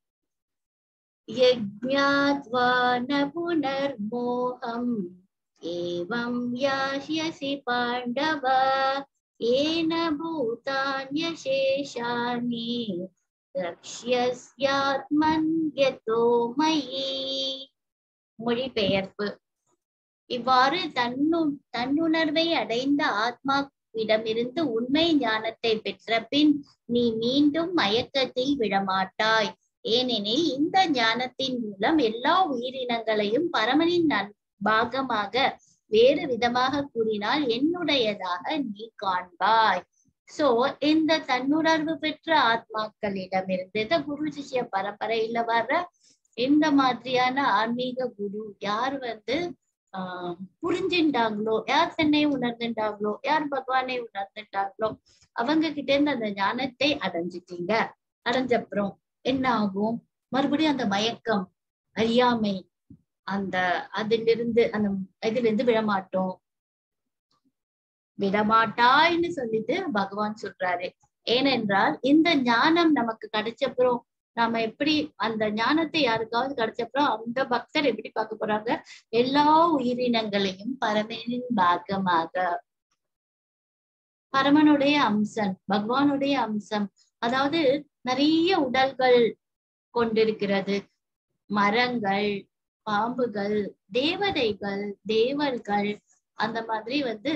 Speaker 1: யஜ்ஞாத்வா ந புனர்மோகம் ஏவம் யாஷ்யசி பாண்டவ ஏன பூதான்யசேஷானி ரக்ஷ்யஸ்யாத்மன் யதோ மயி மொழிபெயர்ப்பு இவ்வாறு தன்னு தன்னுணர்வை அடைந்த ஆத்மாவிடமிருந்து உண்மை ஞானத்தை பெற்ற பின் நீ மீண்டும் மயக்கத்தில் விழமாட்டாய் ஏனெனில் இந்த ஞானத்தின் மூலம் எல்லா உயிரினங்களையும் பரமனின் நன் பாகமாக வேறு விதமாக கூறினால் என்னுடையதாக நீ காண்பாய் சோ இந்த தன்னுணர்வு பெற்ற ஆத்மாக்களிடமிருந்து இந்த குரு சிஷ்ய பரம்பரையில வர்ற இந்த மாதிரியான ஆன்மீக குரு யார் வந்து ஆஹ் புரிஞ்சுட்டாங்களோ யார் தன்னை உணர்ந்துட்டாங்களோ யார் பகவானை உணர்ந்துட்டாங்களோ அவங்க கிட்ட இருந்து அந்த ஞானத்தை அடைஞ்சிட்டீங்க அடைஞ்சப்புறம் என்ன ஆகும் மறுபடியும் அந்த மயக்கம் அறியாமை அந்த அதிலிருந்து அந்த இதுல இருந்து விழமாட்டோம் விடமாட்டாய்ன்னு சொல்லிட்டு பகவான் சொல்றாரு ஏனென்றால் இந்த ஞானம் நமக்கு கிடைச்சப்புறம் நாம எப்படி அந்த ஞானத்தை யாருக்காவது கிடைச்சப்புறம் அந்த பக்தர் எப்படி பார்க்க போறாங்க எல்லா உயிரினங்களையும் பரமனின் பாகமாக பரமனுடைய அம்சம் பகவானுடைய அம்சம் அதாவது நிறைய உடல்கள் கொண்டிருக்கிறது மரங்கள் பாம்புகள் தேவதைகள் தேவர்கள் அந்த மாதிரி வந்து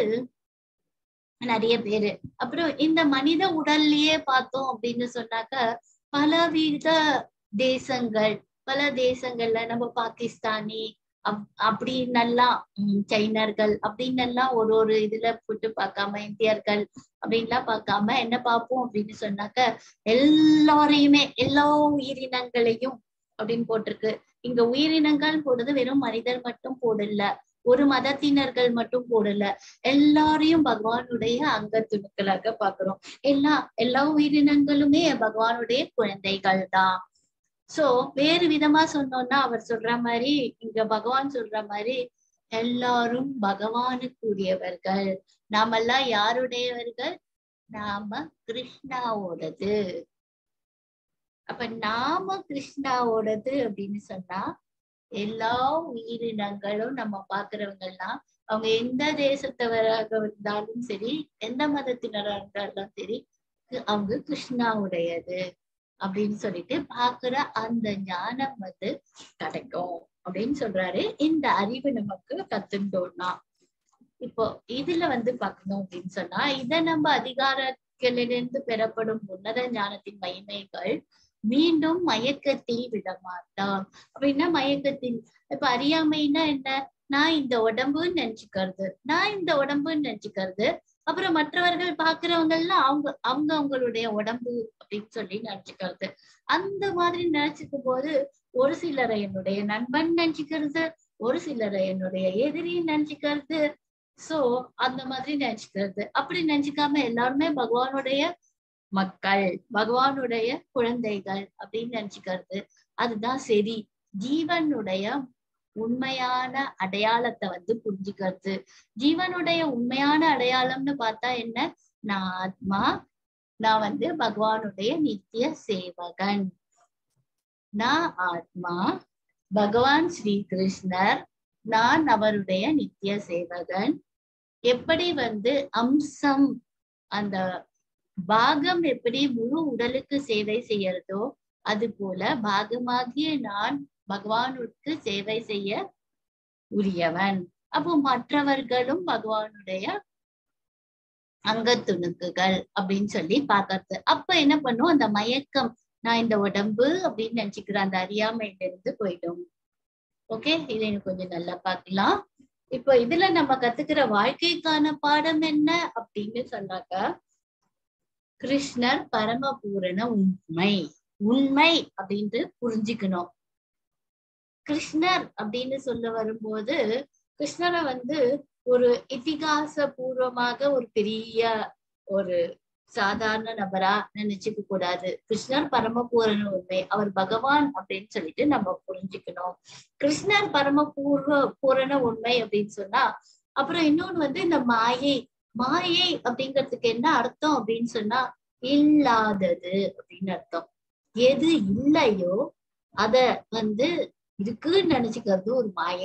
Speaker 1: நிறைய பேரு அப்புறம் இந்த மனித உடல்லயே பார்த்தோம் அப்படின்னு சொன்னாக்க பலவித தேசங்கள் பல தேசங்கள்ல நம்ம பாகிஸ்தானி அப் அப்படின்னெல்லாம் உம் சைனர்கள் அப்படின்னெல்லாம் ஒரு ஒரு இதுல போட்டு பார்க்காம இந்தியர்கள் அப்படின்லாம் பார்க்காம என்ன பார்ப்போம் அப்படின்னு சொன்னாக்க எல்லாரையுமே எல்லா உயிரினங்களையும் அப்படின்னு போட்டிருக்கு இங்க உயிரினங்கள் போடுறது வெறும் மனிதர் மட்டும் போடல ஒரு மதத்தினர்கள் மட்டும் போடல எல்லாரையும் பகவானுடைய அங்க துணுக்களாக பாக்குறோம் எல்லா எல்லா உயிரினங்களுமே பகவானுடைய குழந்தைகள் தான் சோ வேறு விதமா சொன்னோம்னா அவர் சொல்ற மாதிரி இங்க பகவான் சொல்ற மாதிரி எல்லாரும் பகவானுக்குரியவர்கள் நாமெல்லாம் யாருடையவர்கள் நாம கிருஷ்ணாவோடது அப்ப நாம கிருஷ்ணாவோடது அப்படின்னு சொன்னா எல்லா உயிரினங்களும் நம்ம பாக்குறவங்க எல்லாம் அவங்க எந்த தேசத்தவராக இருந்தாலும் சரி எந்த மதத்தினராக இருந்தாலும் சரி கு- அவங்க கிருஷ்ணாவுடையது அப்படின்னு சொல்லிட்டு பாக்குற அந்த ஞானம் வந்து கிடைக்கும் அப்படின்னு சொல்றாரு இந்த அறிவு நமக்கு கத்துண்டோம்னா இப்போ இதுல வந்து பார்க்கணும் அப்படின்னு சொன்னா இத நம்ம அதிகாரங்களிலிருந்து பெறப்படும் உன்னத ஞானத்தின் மகிமைகள் மீண்டும் மயக்கத்தில் விடமாட்டான் அப்படின்னா மயக்கத்தில் இப்ப அறியாமைன்னா என்ன நான் இந்த உடம்புன்னு நினைச்சுக்கிறது நான் இந்த உடம்புன்னு நினைச்சுக்கிறது அப்புறம் மற்றவர்கள் பாக்குறவங்க எல்லாம் அவங்க அவங்க அவங்களுடைய உடம்பு அப்படின்னு சொல்லி நினைச்சுக்கிறது அந்த மாதிரி நினைச்சுக்கும் போது ஒரு சிலரை என்னுடைய நண்பன் நினைச்சுக்கிறது ஒரு சிலரை என்னுடைய எதிரி நினைச்சுக்கிறது சோ அந்த மாதிரி நினைச்சுக்கிறது அப்படி நினைச்சுக்காம எல்லாருமே பகவானுடைய மக்கள் பகவானுடைய குழந்தைகள் அப்படின்னு நினைச்சுக்கிறது அதுதான் சரி ஜீவனுடைய உண்மையான அடையாளத்தை வந்து புரிஞ்சுக்கிறது ஜீவனுடைய உண்மையான அடையாளம்னு பார்த்தா என்ன நான் ஆத்மா நான் வந்து பகவானுடைய நித்திய சேவகன் நான் ஆத்மா பகவான் ஸ்ரீ கிருஷ்ணர் நான் அவருடைய நித்திய சேவகன் எப்படி வந்து அம்சம் அந்த பாகம் எப்படி முழு உடலுக்கு சேவை செய்யறதோ அது போல பாகமாகிய நான் பகவானுக்கு சேவை செய்ய உரியவன் அப்போ மற்றவர்களும் பகவானுடைய அங்கத்துணுக்குகள் அப்படின்னு சொல்லி பாக்கறது அப்ப என்ன பண்ணும் அந்த மயக்கம் நான் இந்த உடம்பு அப்படின்னு நினைச்சுக்கிற அந்த அறியாமையில இருந்து போயிடும் ஓகே இதை இன்னும் கொஞ்சம் நல்லா பார்க்கலாம் இப்போ இதுல நம்ம கத்துக்கிற வாழ்க்கைக்கான பாடம் என்ன அப்படின்னு சொன்னாக்க கிருஷ்ணர் பரமபூரண உண்மை உண்மை அப்படின்ட்டு புரிஞ்சுக்கணும் கிருஷ்ணர் அப்படின்னு சொல்ல வரும்போது கிருஷ்ணரை வந்து ஒரு இதிகாச பூர்வமாக ஒரு பெரிய ஒரு சாதாரண நபரா நினைச்சுக்க கூடாது கிருஷ்ணர் பரமபூரண உண்மை அவர் பகவான் அப்படின்னு சொல்லிட்டு நம்ம புரிஞ்சுக்கணும் கிருஷ்ணர் பரம பூர்வ பூரண உண்மை அப்படின்னு சொன்னா அப்புறம் இன்னொன்னு வந்து இந்த மாயை மாயை அப்படிங்கிறதுக்கு என்ன அர்த்தம் அப்படின்னு சொன்னா இல்லாதது அப்படின்னு அர்த்தம் எது இல்லையோ அத வந்து இருக்குன்னு நினைச்சுக்கிறது ஒரு மாயை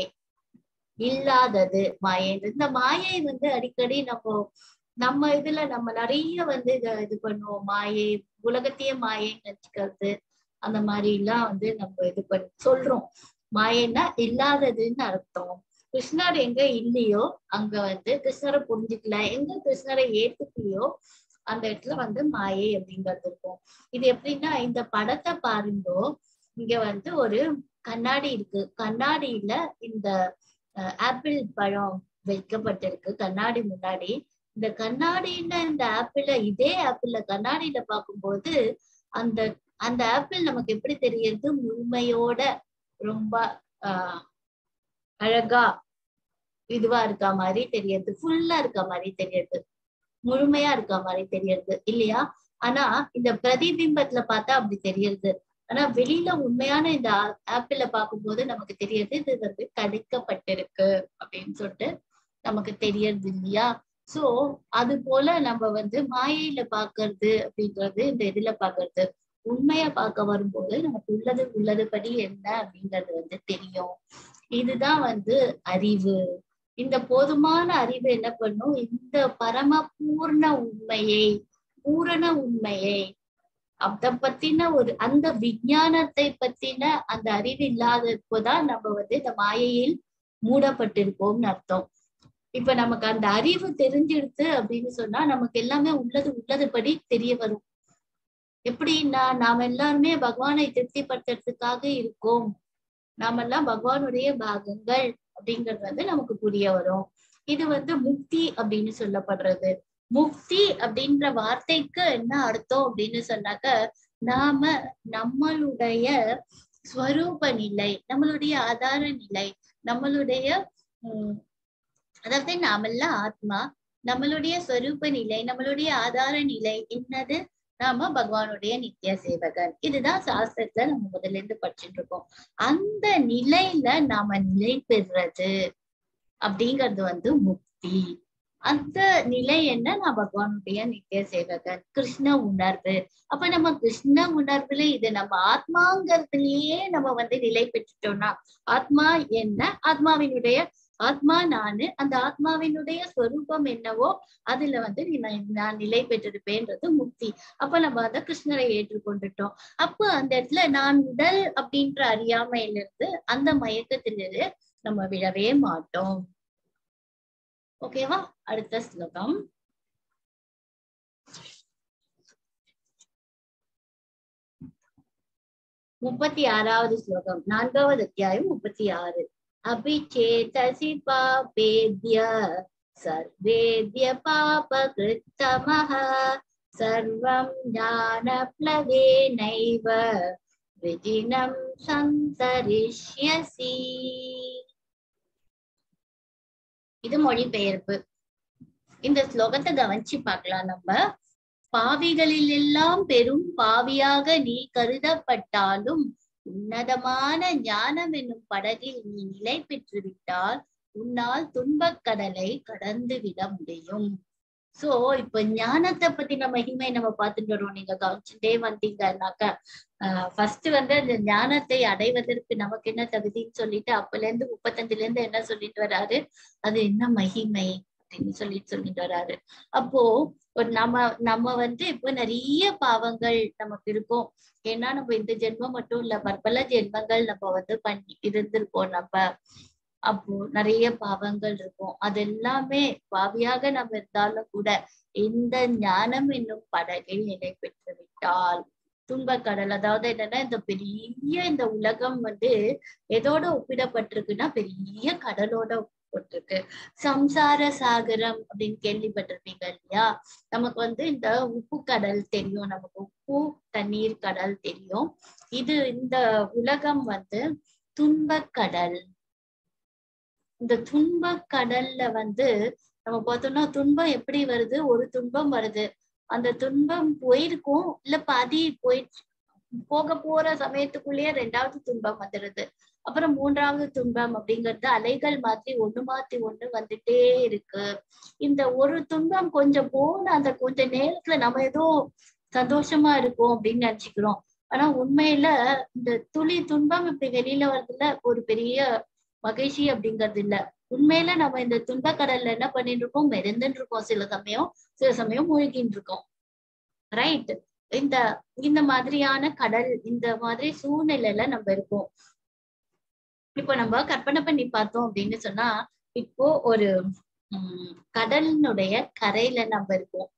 Speaker 1: இல்லாதது மாயை இந்த மாயை வந்து அடிக்கடி நம்ம நம்ம இதுல நம்ம நிறைய வந்து இத இது பண்ணுவோம் மாயை உலகத்தையே மாயை நினைச்சுக்கிறது அந்த மாதிரி எல்லாம் வந்து நம்ம இது பண்ணி சொல்றோம் மாயைன்னா இல்லாததுன்னு அர்த்தம் கிருஷ்ணர் எங்க இல்லையோ அங்க வந்து கிருஷ்ணரை புரிஞ்சுக்கல எங்க கிருஷ்ணரை ஏத்துக்கலையோ அந்த இடத்துல வந்து மாயை அப்படிங்கிறது இருக்கும் இது எப்படின்னா இந்த படத்தை பாருங்கோ இங்க வந்து ஒரு கண்ணாடி இருக்கு கண்ணாடியில இந்த ஆப்பிள் பழம் வைக்கப்பட்டிருக்கு கண்ணாடி முன்னாடி இந்த கண்ணாடியில இந்த ஆப்பிள இதே ஆப்பிள்ல கண்ணாடியில பார்க்கும்போது அந்த அந்த ஆப்பிள் நமக்கு எப்படி தெரியுது முழுமையோட ரொம்ப ஆஹ் அழகா இதுவா இருக்க மாதிரி தெரியுது ஃபுல்லா இருக்க மாதிரி தெரியுது முழுமையா இருக்க மாதிரி தெரியுது இல்லையா ஆனா இந்த பிரதிபிம்பத்துல பார்த்தா அப்படி தெரியுது ஆனா வெளியில உண்மையான இந்த ஆப்பிள பார்க்கும்போது நமக்கு தெரியுது இது வந்து கடிக்கப்பட்டிருக்கு அப்படின்னு சொல்லிட்டு நமக்கு தெரியறது இல்லையா சோ அது போல நம்ம வந்து மாயையில பாக்குறது அப்படின்றது இந்த இதுல பாக்குறது உண்மையா பார்க்க வரும்போது நமக்கு உள்ளது உள்ளதுபடி என்ன அப்படிங்கிறது வந்து தெரியும் இதுதான் வந்து அறிவு இந்த போதுமான அறிவு என்ன பண்ணும் இந்த பரம பூர்ண உண்மையை பூரண உண்மையை அத பத்தின ஒரு அந்த விஞ்ஞானத்தை பத்தின அந்த அறிவு இல்லாதப்போதான் நம்ம வந்து இந்த மாயையில் மூடப்பட்டிருப்போம்னு அர்த்தம் இப்ப நமக்கு அந்த அறிவு தெரிஞ்சிடுது அப்படின்னு சொன்னா நமக்கு எல்லாமே உள்ளது உள்ளதுபடி தெரிய வரும் எப்படின்னா நாம எல்லாருமே பகவானை திருப்திப்படுத்துறதுக்காக இருக்கோம் நாமெல்லாம் பகவானுடைய பாகங்கள் அப்படிங்கிறது வந்து நமக்கு புரிய வரும் இது வந்து முக்தி அப்படின்னு சொல்லப்படுறது முக்தி அப்படின்ற வார்த்தைக்கு என்ன அர்த்தம் அப்படின்னு சொன்னாக்க நாம நம்மளுடைய ஸ்வரூப நிலை நம்மளுடைய ஆதார நிலை நம்மளுடைய உம் அதாவது நாமெல்லாம் ஆத்மா நம்மளுடைய ஸ்வரூப நிலை நம்மளுடைய ஆதார நிலை என்னது நாம பகவானுடைய நித்திய சேவகன் இதுதான் சாஸ்திரத்துல நம்ம முதல்ல இருந்து படிச்சுட்டு இருக்கோம் அந்த நிலையில நாம நிலை பெறுறது அப்படிங்கிறது வந்து முக்தி அந்த நிலை என்ன நான் பகவானுடைய நித்திய சேவகன் கிருஷ்ண உணர்வு அப்ப நம்ம கிருஷ்ண உணர்வுல இது நம்ம ஆத்மாங்கிறதுலயே நம்ம வந்து நிலை பெற்றுட்டோம்னா ஆத்மா என்ன ஆத்மாவினுடைய ஆத்மா நானு அந்த ஆத்மாவினுடைய ஸ்வரூபம் என்னவோ அதுல வந்து நான் நிலை பெற்றிருப்பேன்றது முக்தி அப்ப நம்ம அத கிருஷ்ணரை ஏற்றுக்கொண்டுட்டோம் அப்ப அந்த இடத்துல நான் உடல் அப்படின்ற அறியாமையில இருந்து அந்த மயக்கத்திலிருந்து நம்ம விழவே மாட்டோம் ஓகேவா அடுத்த ஸ்லோகம் முப்பத்தி ஆறாவது ஸ்லோகம் நான்காவது அத்தியாயம் முப்பத்தி ஆறு அபிச்சேதசி பாபேத்ய சர்வேத்ய பாப கிருத்தமஹ சர்வம் ஞானப்ளவேனைவ விஜினம் சந்தரிஷ்யசி இது மொழிபெயர்ப்பு இந்த ஸ்லோகத்தை கவனிச்சு பார்க்கலாம் நம்ம பாவிகளில் எல்லாம் பெரும் பாவியாக நீ கருதப்பட்டாலும் உன்னதமான ஞானம் என்னும் படகில் நீ நிலை பெற்றுவிட்டால் உன்னால் துன்பக் கடலை கடந்து விட முடியும் சோ இப்ப ஞானத்தை பத்தின மகிமை நம்ம பார்த்துட்டு வரோம் நீங்க கவனிச்சுட்டே வந்தீங்கன்னாக்கா ஆஹ் ஃபர்ஸ்ட் வந்து அந்த ஞானத்தை அடைவதற்கு நமக்கு என்ன தகுதின்னு சொல்லிட்டு அப்பல இருந்து முப்பத்தஞ்சுல இருந்து என்ன சொல்லிட்டு வராரு அது என்ன மகிமை அப்படின்னு சொல்லிட்டு சொல்லிட்டு வராரு அப்போ ஒரு நம்ம நம்ம வந்து இப்போ நிறைய பாவங்கள் நமக்கு இருக்கும் ஏன்னா நம்ம இந்த ஜென்மம் மட்டும் இல்ல பற்பல ஜென்மங்கள் நம்ம வந்து பண்ணி இருந்திருக்கோம் நம்ம அப்போ நிறைய பாவங்கள் இருக்கும் அது எல்லாமே பாவியாக நம்ம இருந்தாலும் கூட இந்த ஞானம் என்னும் படகில் நிலை பெற்று விட்டால் துன்பக்கடல் அதாவது என்னன்னா இந்த பெரிய இந்த உலகம் வந்து எதோட ஒப்பிடப்பட்டிருக்குன்னா பெரிய கடலோட சொல்லப்பட்டிருக்கு சம்சார சாகரம் அப்படின்னு கேள்விப்பட்டிருப்பீங்க இல்லையா நமக்கு வந்து இந்த உப்பு கடல் தெரியும் நமக்கு உப்பு தண்ணீர் கடல் தெரியும் இது இந்த உலகம் வந்து துன்பக் கடல் இந்த துன்பக் கடல்ல வந்து நம்ம பார்த்தோம்னா துன்பம் எப்படி வருது ஒரு துன்பம் வருது அந்த துன்பம் போயிருக்கும் இல்ல பாதி போயிடுச்சு போக போற சமயத்துக்குள்ளேயே ரெண்டாவது துன்பம் வந்துடுது அப்புறம் மூன்றாவது துன்பம் அப்படிங்கிறது அலைகள் மாதிரி ஒண்ணு மாத்தி ஒண்ணு வந்துட்டே இருக்கு இந்த ஒரு துன்பம் கொஞ்சம் போன அந்த கொஞ்ச நேரத்துல நம்ம ஏதோ சந்தோஷமா இருக்கும் அப்படின்னு நினைச்சுக்கிறோம் ஆனா உண்மையில இந்த துளி துன்பம் இப்படி வெளியில வர்றதுல ஒரு பெரிய மகிழ்ச்சி அப்படிங்கிறது இல்ல உண்மையில நம்ம இந்த துன்ப கடல்ல என்ன பண்ணிட்டு இருக்கோம் மெருந்துன்னு இருக்கோம் சில சமயம் சில சமயம் மூழ்கின்னு இருக்கோம் ரைட் இந்த இந்த மாதிரியான கடல் இந்த மாதிரி சூழ்நிலையில நம்ம இருக்கோம் இப்போ நம்ம கற்பனை பண்ணி பார்த்தோம் அப்படின்னு சொன்னா இப்போ ஒரு உம் கடலினுடைய கரையில நம்ம இருக்கோம்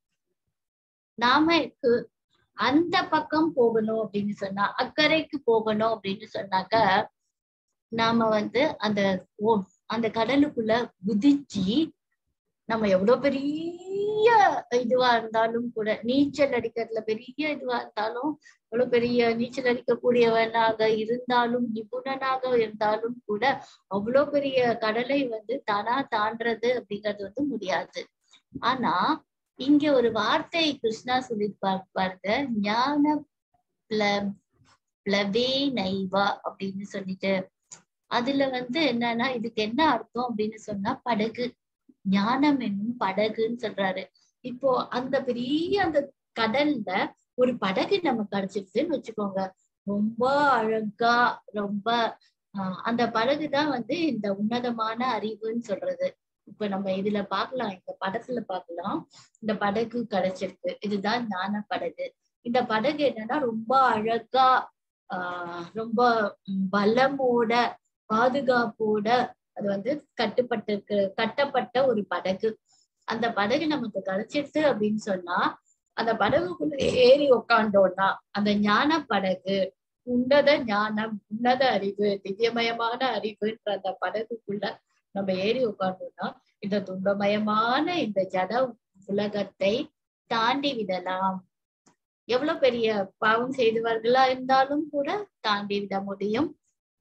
Speaker 1: நாம கு- அந்த பக்கம் போகணும் அப்படின்னு சொன்னா அக்கறைக்கு போகணும் அப்படின்னு சொன்னாக்க நாம வந்து அந்த ஓ அந்த கடலுக்குள்ள குதிச்சு நம்ம எவ்வளவு பெரிய இதுவா இருந்தாலும் கூட நீச்சல் அடிக்கிறதுல பெரிய இதுவா இருந்தாலும் எவ்வளவு பெரிய நீச்சல் அடிக்கக்கூடியவனாக இருந்தாலும் நிபுணனாக இருந்தாலும் கூட அவ்வளவு பெரிய கடலை வந்து தானா தாண்டறது அப்படிங்கிறது வந்து முடியாது ஆனா இங்க ஒரு வார்த்தை கிருஷ்ணா சொல்லியிருப்பார் பாருங்க ஞான பிள- பிளவே நைவா அப்படின்னு சொல்லிட்டு அதுல வந்து என்னன்னா இதுக்கு என்ன அர்த்தம் அப்படின்னு சொன்னா படகு ஞானம் என்னும் படகுன்னு சொல்றாரு இப்போ அந்த பெரிய அந்த கடல்ல ஒரு படகு நமக்கு கிடைச்சிருச்சுன்னு வச்சுக்கோங்க ரொம்ப அழகா ரொம்ப ஆஹ் அந்த படகுதான் வந்து இந்த உன்னதமான அறிவுன்னு சொல்றது இப்ப நம்ம இதுல பார்க்கலாம் இந்த படத்துல பார்க்கலாம் இந்த படகு கிடைச்சிருக்கு இதுதான் ஞான படகு இந்த படகு என்னன்னா ரொம்ப அழகா ஆஹ் ரொம்ப உம் பலமோட பாதுகாப்போட அது வந்து கட்டுப்பட்டிருக்கு கட்டப்பட்ட ஒரு படகு அந்த படகு நமக்கு கிடைச்சிருச்சு அப்படின்னு சொன்னா அந்த படகுக்குள்ள ஏறி உக்காண்டோம்னா அந்த ஞான படகு உன்னத ஞானம் உன்னத அறிவு திவ்யமயமான அறிவுன்ற அந்த படகுக்குள்ள நம்ம ஏறி உட்கார்ந்தோம்னா இந்த துன்பமயமான இந்த ஜட உலகத்தை தாண்டி விடலாம் எவ்வளவு பெரிய பாவம் செய்தவர்களா இருந்தாலும் கூட தாண்டி விட முடியும்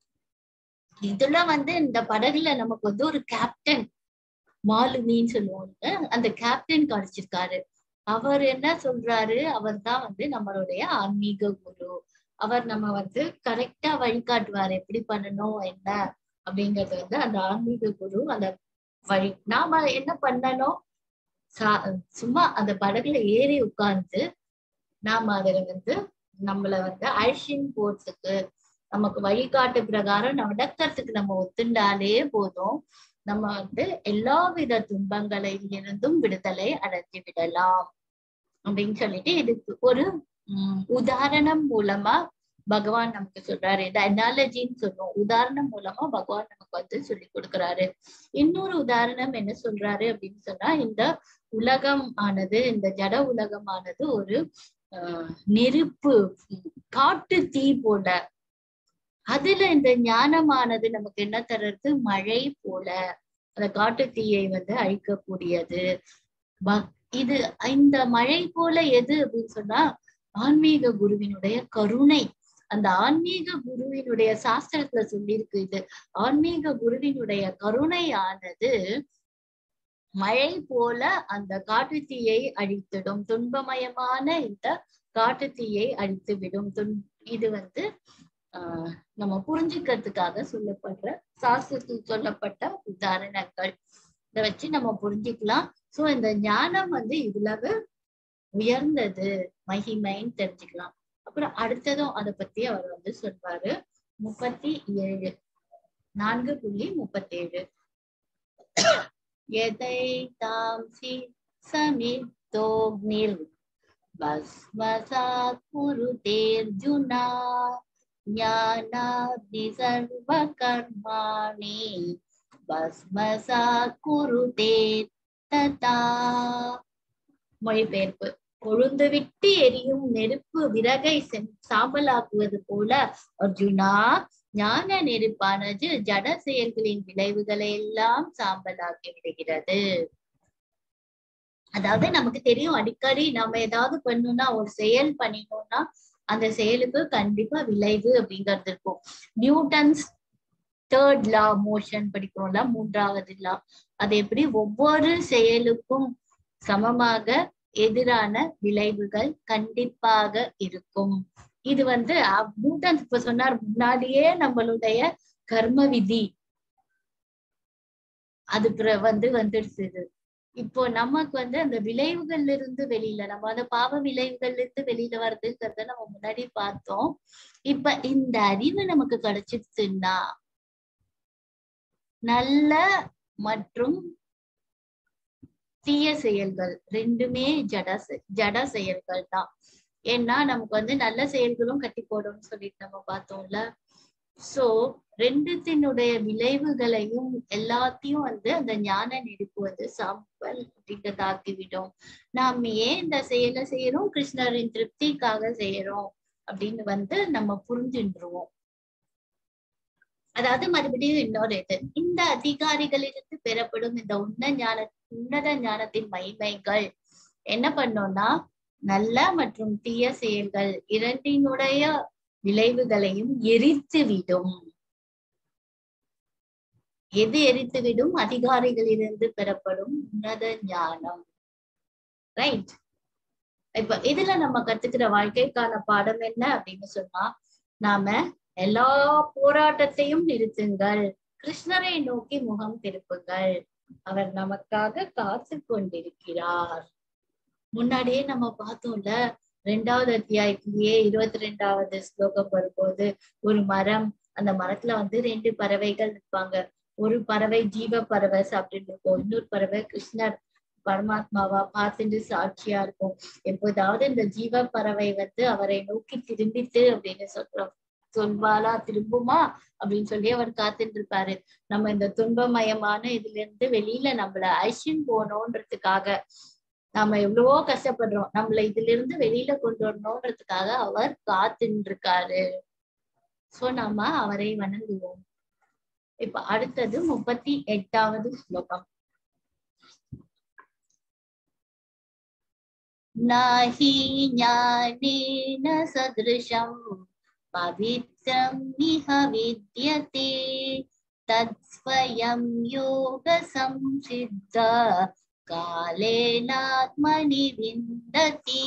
Speaker 1: இதுல வந்து இந்த படகுல நமக்கு வந்து ஒரு கேப்டன் மாலுமின்னு சொல்லுவாங்க அந்த கேப்டன் கிடைச்சிருக்காரு அவர் என்ன சொல்றாரு அவர் தான் வந்து நம்மளுடைய ஆன்மீக குரு அவர் நம்ம வந்து கரெக்டா வழிகாட்டுவார் எப்படி பண்ணணும் என்ன அப்படிங்கறது வந்து அந்த ஆன்மீக குரு அந்த வழி நாம என்ன பண்ணணும் சா- சும்மா அந்த படகுல ஏறி உட்கார்ந்து நாம அதுல வந்து நம்மள வந்து அழிச்சின் போறதுக்கு நமக்கு வழிகாட்டு பிரகாரம் நடக்கிறதுக்கு நம்ம ஒத்துண்டாலே போதும் நம்ம வந்து எல்லா வித துன்பங்களில் இருந்தும் விடுதலை அடைஞ்சு விடலாம் அப்படின்னு சொல்லிட்டு இதுக்கு ஒரு உம் உதாரணம் மூலமா பகவான் நமக்கு சொல்றாரு இந்த அனாலஜின்னு சொல்லுவோம் உதாரணம் மூலமா பகவான் நமக்கு வந்து சொல்லி கொடுக்குறாரு இன்னொரு உதாரணம் என்ன சொல்றாரு அப்படின்னு சொன்னா இந்த உலகம் ஆனது இந்த ஜட உலகமானது ஒரு ஆஹ் நெருப்பு காட்டு தீ போல அதுல இந்த ஞானமானது நமக்கு என்ன தர்றது மழை போல அந்த காட்டு தீயை வந்து அழிக்கக்கூடியது பக்- இது இந்த மழை போல எது அப்படின்னு சொன்னா ஆன்மீக குருவினுடைய கருணை அந்த ஆன்மீக குருவினுடைய சாஸ்திரத்துல சொல்லியிருக்கு இது ஆன்மீக குருவினுடைய கருணையானது மழை போல அந்த காட்டு தீயை அழித்திடும் துன்பமயமான இந்த காட்டு தீயை அழித்து விடும் துன் இது வந்து ஆஹ் நம்ம புரிஞ்சுக்கிறதுக்காக சொல்லப்படுற சாஸ்திரத்தில் சொல்லப்பட்ட உதாரணங்கள் இதை வச்சு நம்ம புரிஞ்சுக்கலாம் சோ இந்த ஞானம் வந்து இவ்வளவு உயர்ந்தது மகிமைன்னு தெரிஞ்சுக்கலாம் அப்புறம் அடுத்ததும் அதை பத்தி அவர் வந்து சொல்வாரு முப்பத்தி ஏழு நான்கு புள்ளி முப்பத்தேழு எதை தாம் சி சமித்தோக்னிர் பஸ்மசாத் குருதேர்ஜுனா ஞானாக்னி சர்வ கர்மாணி பஸ்மசாத் குருதே ததா மொழிபெயர்ப்பு கொழுந்து விட்டு எரியும் நெருப்பு விறகை செம் சாம்பலாக்குவது போல அர்ஜுனா ஞான நெருப்பானது ஜட செயல்களின் விளைவுகளை எல்லாம் சாம்பலாக்கி விடுகிறது அதாவது நமக்கு தெரியும் அடிக்கடி நம்ம ஏதாவது பண்ணணும்னா ஒரு செயல் பண்ணினோம்னா அந்த செயலுக்கு கண்டிப்பா விளைவு அப்படிங்கிறது இருக்கும் நியூட்டன்ஸ் தேர்ட் லா மோஷன் படிக்கிறோம்ல மூன்றாவது லா அது எப்படி ஒவ்வொரு செயலுக்கும் சமமாக எதிரான விளைவுகள் கண்டிப்பாக இருக்கும் இது வந்து அஹ், நியூட்டன் இப்ப சொன்னார் முன்னாடியே நம்மளுடைய கர்ம விதி அது பிற- வந்து வந்துடுச்சு இது இப்போ நமக்கு வந்து அந்த விளைவுகள்ல இருந்து வெளியில நம்ம அந்த பாவ விளைவுகள்ல இருந்து வெளியில வருதுங்கிறத நம்ம முன்னாடி பார்த்தோம் இப்ப இந்த அறிவு நமக்கு கிடைச்சிருச்சுன்னா நல்ல மற்றும் தீய செயல்கள் ரெண்டுமே ஜட செ- ஜட செயல்கள் தான் ஏன்னா நமக்கு வந்து நல்ல செயல்களும் கட்டி போடும்னு சொல்லிட்டு நம்ம பார்த்தோம்ல சோ ரெண்டுத்தினுடைய விளைவுகளையும் எல்லாத்தையும் வந்து அந்த ஞான நெருப்பு வந்து சாம்பல் அப்படின்றதாக்கிவிடும் நாம் ஏன் இந்த செயலை செய்யறோம் கிருஷ்ணரின் திருப்திக்காக செய்யறோம் அப்படின்னு வந்து நம்ம புரிஞ்சுருவோம் அதாவது மறுபடியும் இன்னொரு இது இந்த அதிகாரிகளிலிருந்து பெறப்படும் இந்த உன்ன ஞான உன்னத ஞானத்தின் மகிமைகள் என்ன பண்ணோம்னா நல்ல மற்றும் தீய செயல்கள் இரண்டினுடைய விளைவுகளையும் எரித்து விடும் எது எரித்து விடும் அதிகாரிகளிலிருந்து பெறப்படும் உன்னத ஞானம் ரைட் இப்ப இதுல நம்ம கத்துக்கிற வாழ்க்கைக்கான பாடம் என்ன அப்படின்னு சொன்னா நாம எல்லா போராட்டத்தையும் நிறுத்துங்கள் கிருஷ்ணரை நோக்கி முகம் திருப்புங்கள் அவர் நமக்காக காத்து கொண்டிருக்கிறார் முன்னாடியே நம்ம பார்த்தோம்ல ரெண்டாவது அத்தியாயத்திலேயே இருபத்தி ரெண்டாவது ஸ்லோகம் வரும்போது ஒரு மரம் அந்த மரத்துல வந்து ரெண்டு பறவைகள் இருப்பாங்க ஒரு பறவை ஜீவ பறவை சாப்பிட்டுட்டு இருக்கும் இன்னொரு பறவை கிருஷ்ணர் பரமாத்மாவா பார்த்துட்டு சாட்சியா இருக்கும் எப்போதாவது இந்த ஜீவ பறவை வந்து அவரை நோக்கி திரும்பிட்டு அப்படின்னு சொல்றோம் சொல்வாளா திரும்புமா அப்படின்னு சொல்லி அவர் காத்துட்டு இருப்பாரு நம்ம இந்த துன்பமயமான இதுல இருந்து வெளியில நம்மள அழிச்சுன்னு போகணுன்றதுக்காக நாம எவ்வளவோ கஷ்டப்படுறோம் நம்மள இதுல இருந்து வெளியில கொண்டு வரணுன்றதுக்காக அவர் காத்துட்டு இருக்காரு சோ நாம அவரை வணங்குவோம் இப்ப அடுத்தது முப்பத்தி எட்டாவது ஸ்லோகம் நாஹி ஞானேன சதிருஷம் பவித்ரம் இஹ வித்யதே தத்ஸ்வயம் யோக சம்சித்த காலேனாத்மனி விந்ததி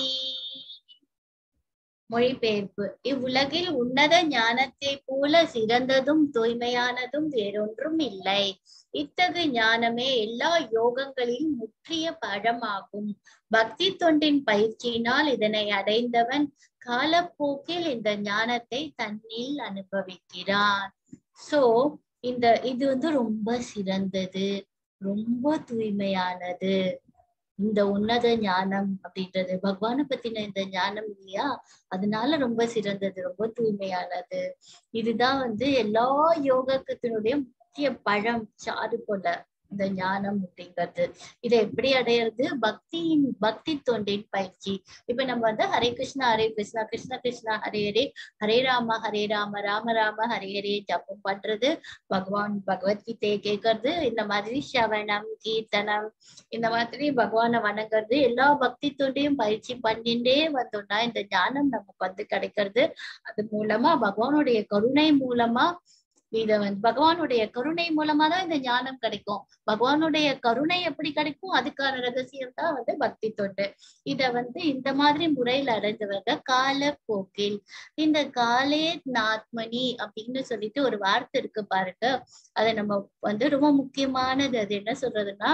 Speaker 1: மொழிபெயர்ப்பு இவ்வுலகில் உன்னத ஞானத்தை போல சிறந்ததும் தூய்மையானதும் வேறொன்றும் இல்லை இத்தகு ஞானமே எல்லா யோகங்களின் முற்றிய பழமாகும் பக்தி தொண்டின் பயிற்சியினால் இதனை அடைந்தவன் காலப்போக்கில் இந்த ஞானத்தை தன்னில் அனுபவிக்கிறான் சோ இந்த இது வந்து ரொம்ப சிறந்தது ரொம்ப தூய்மையானது இந்த உன்னத ஞானம் அப்படின்றது பகவானை பத்தின இந்த ஞானம் இல்லையா அதனால ரொம்ப சிறந்தது ரொம்ப தூய்மையானது இதுதான் வந்து எல்லா யோகத்தினுடைய முக்கிய பழம் சாறு போல இந்த ஞானம் அப்படிங்கிறது இதை எப்படி அடையிறது பக்தியின் பக்தி தொண்டின் பயிற்சி இப்ப நம்ம வந்து ஹரே கிருஷ்ணா ஹரே கிருஷ்ணா கிருஷ்ண கிருஷ்ணா ஹரே ஹரே ஹரே ராம ஹரே ராம ராம ராம ஹரே ஹரே ஜபம் பண்றது பகவான் பகவத்கீதையை கேட்கறது இந்த மாதிரி சவணம் கீர்த்தனம் இந்த மாதிரி பகவானை வணங்குறது எல்லா பக்தி தொண்டையும் பயிற்சி பண்ணிட்டே வந்தோம்னா இந்த ஞானம் நமக்கு வந்து கிடைக்கிறது அது மூலமா பகவானுடைய கருணை மூலமா இத வந்து பகவானுடைய கருணை மூலமா தான் இந்த ஞானம் கிடைக்கும் பகவானுடைய கருணை எப்படி கிடைக்கும் அதுக்கான ரகசியம் தான் வந்து பக்தி தொண்டு இத வந்து இந்த மாதிரி முறையில அடைஞ்சவங்க காலப்போக்கில் இந்த காலே நாத்மணி அப்படின்னு சொல்லிட்டு ஒரு வார்த்தை இருக்கு பாருங்க அதை நம்ம வந்து ரொம்ப முக்கியமானது அது என்ன சொல்றதுன்னா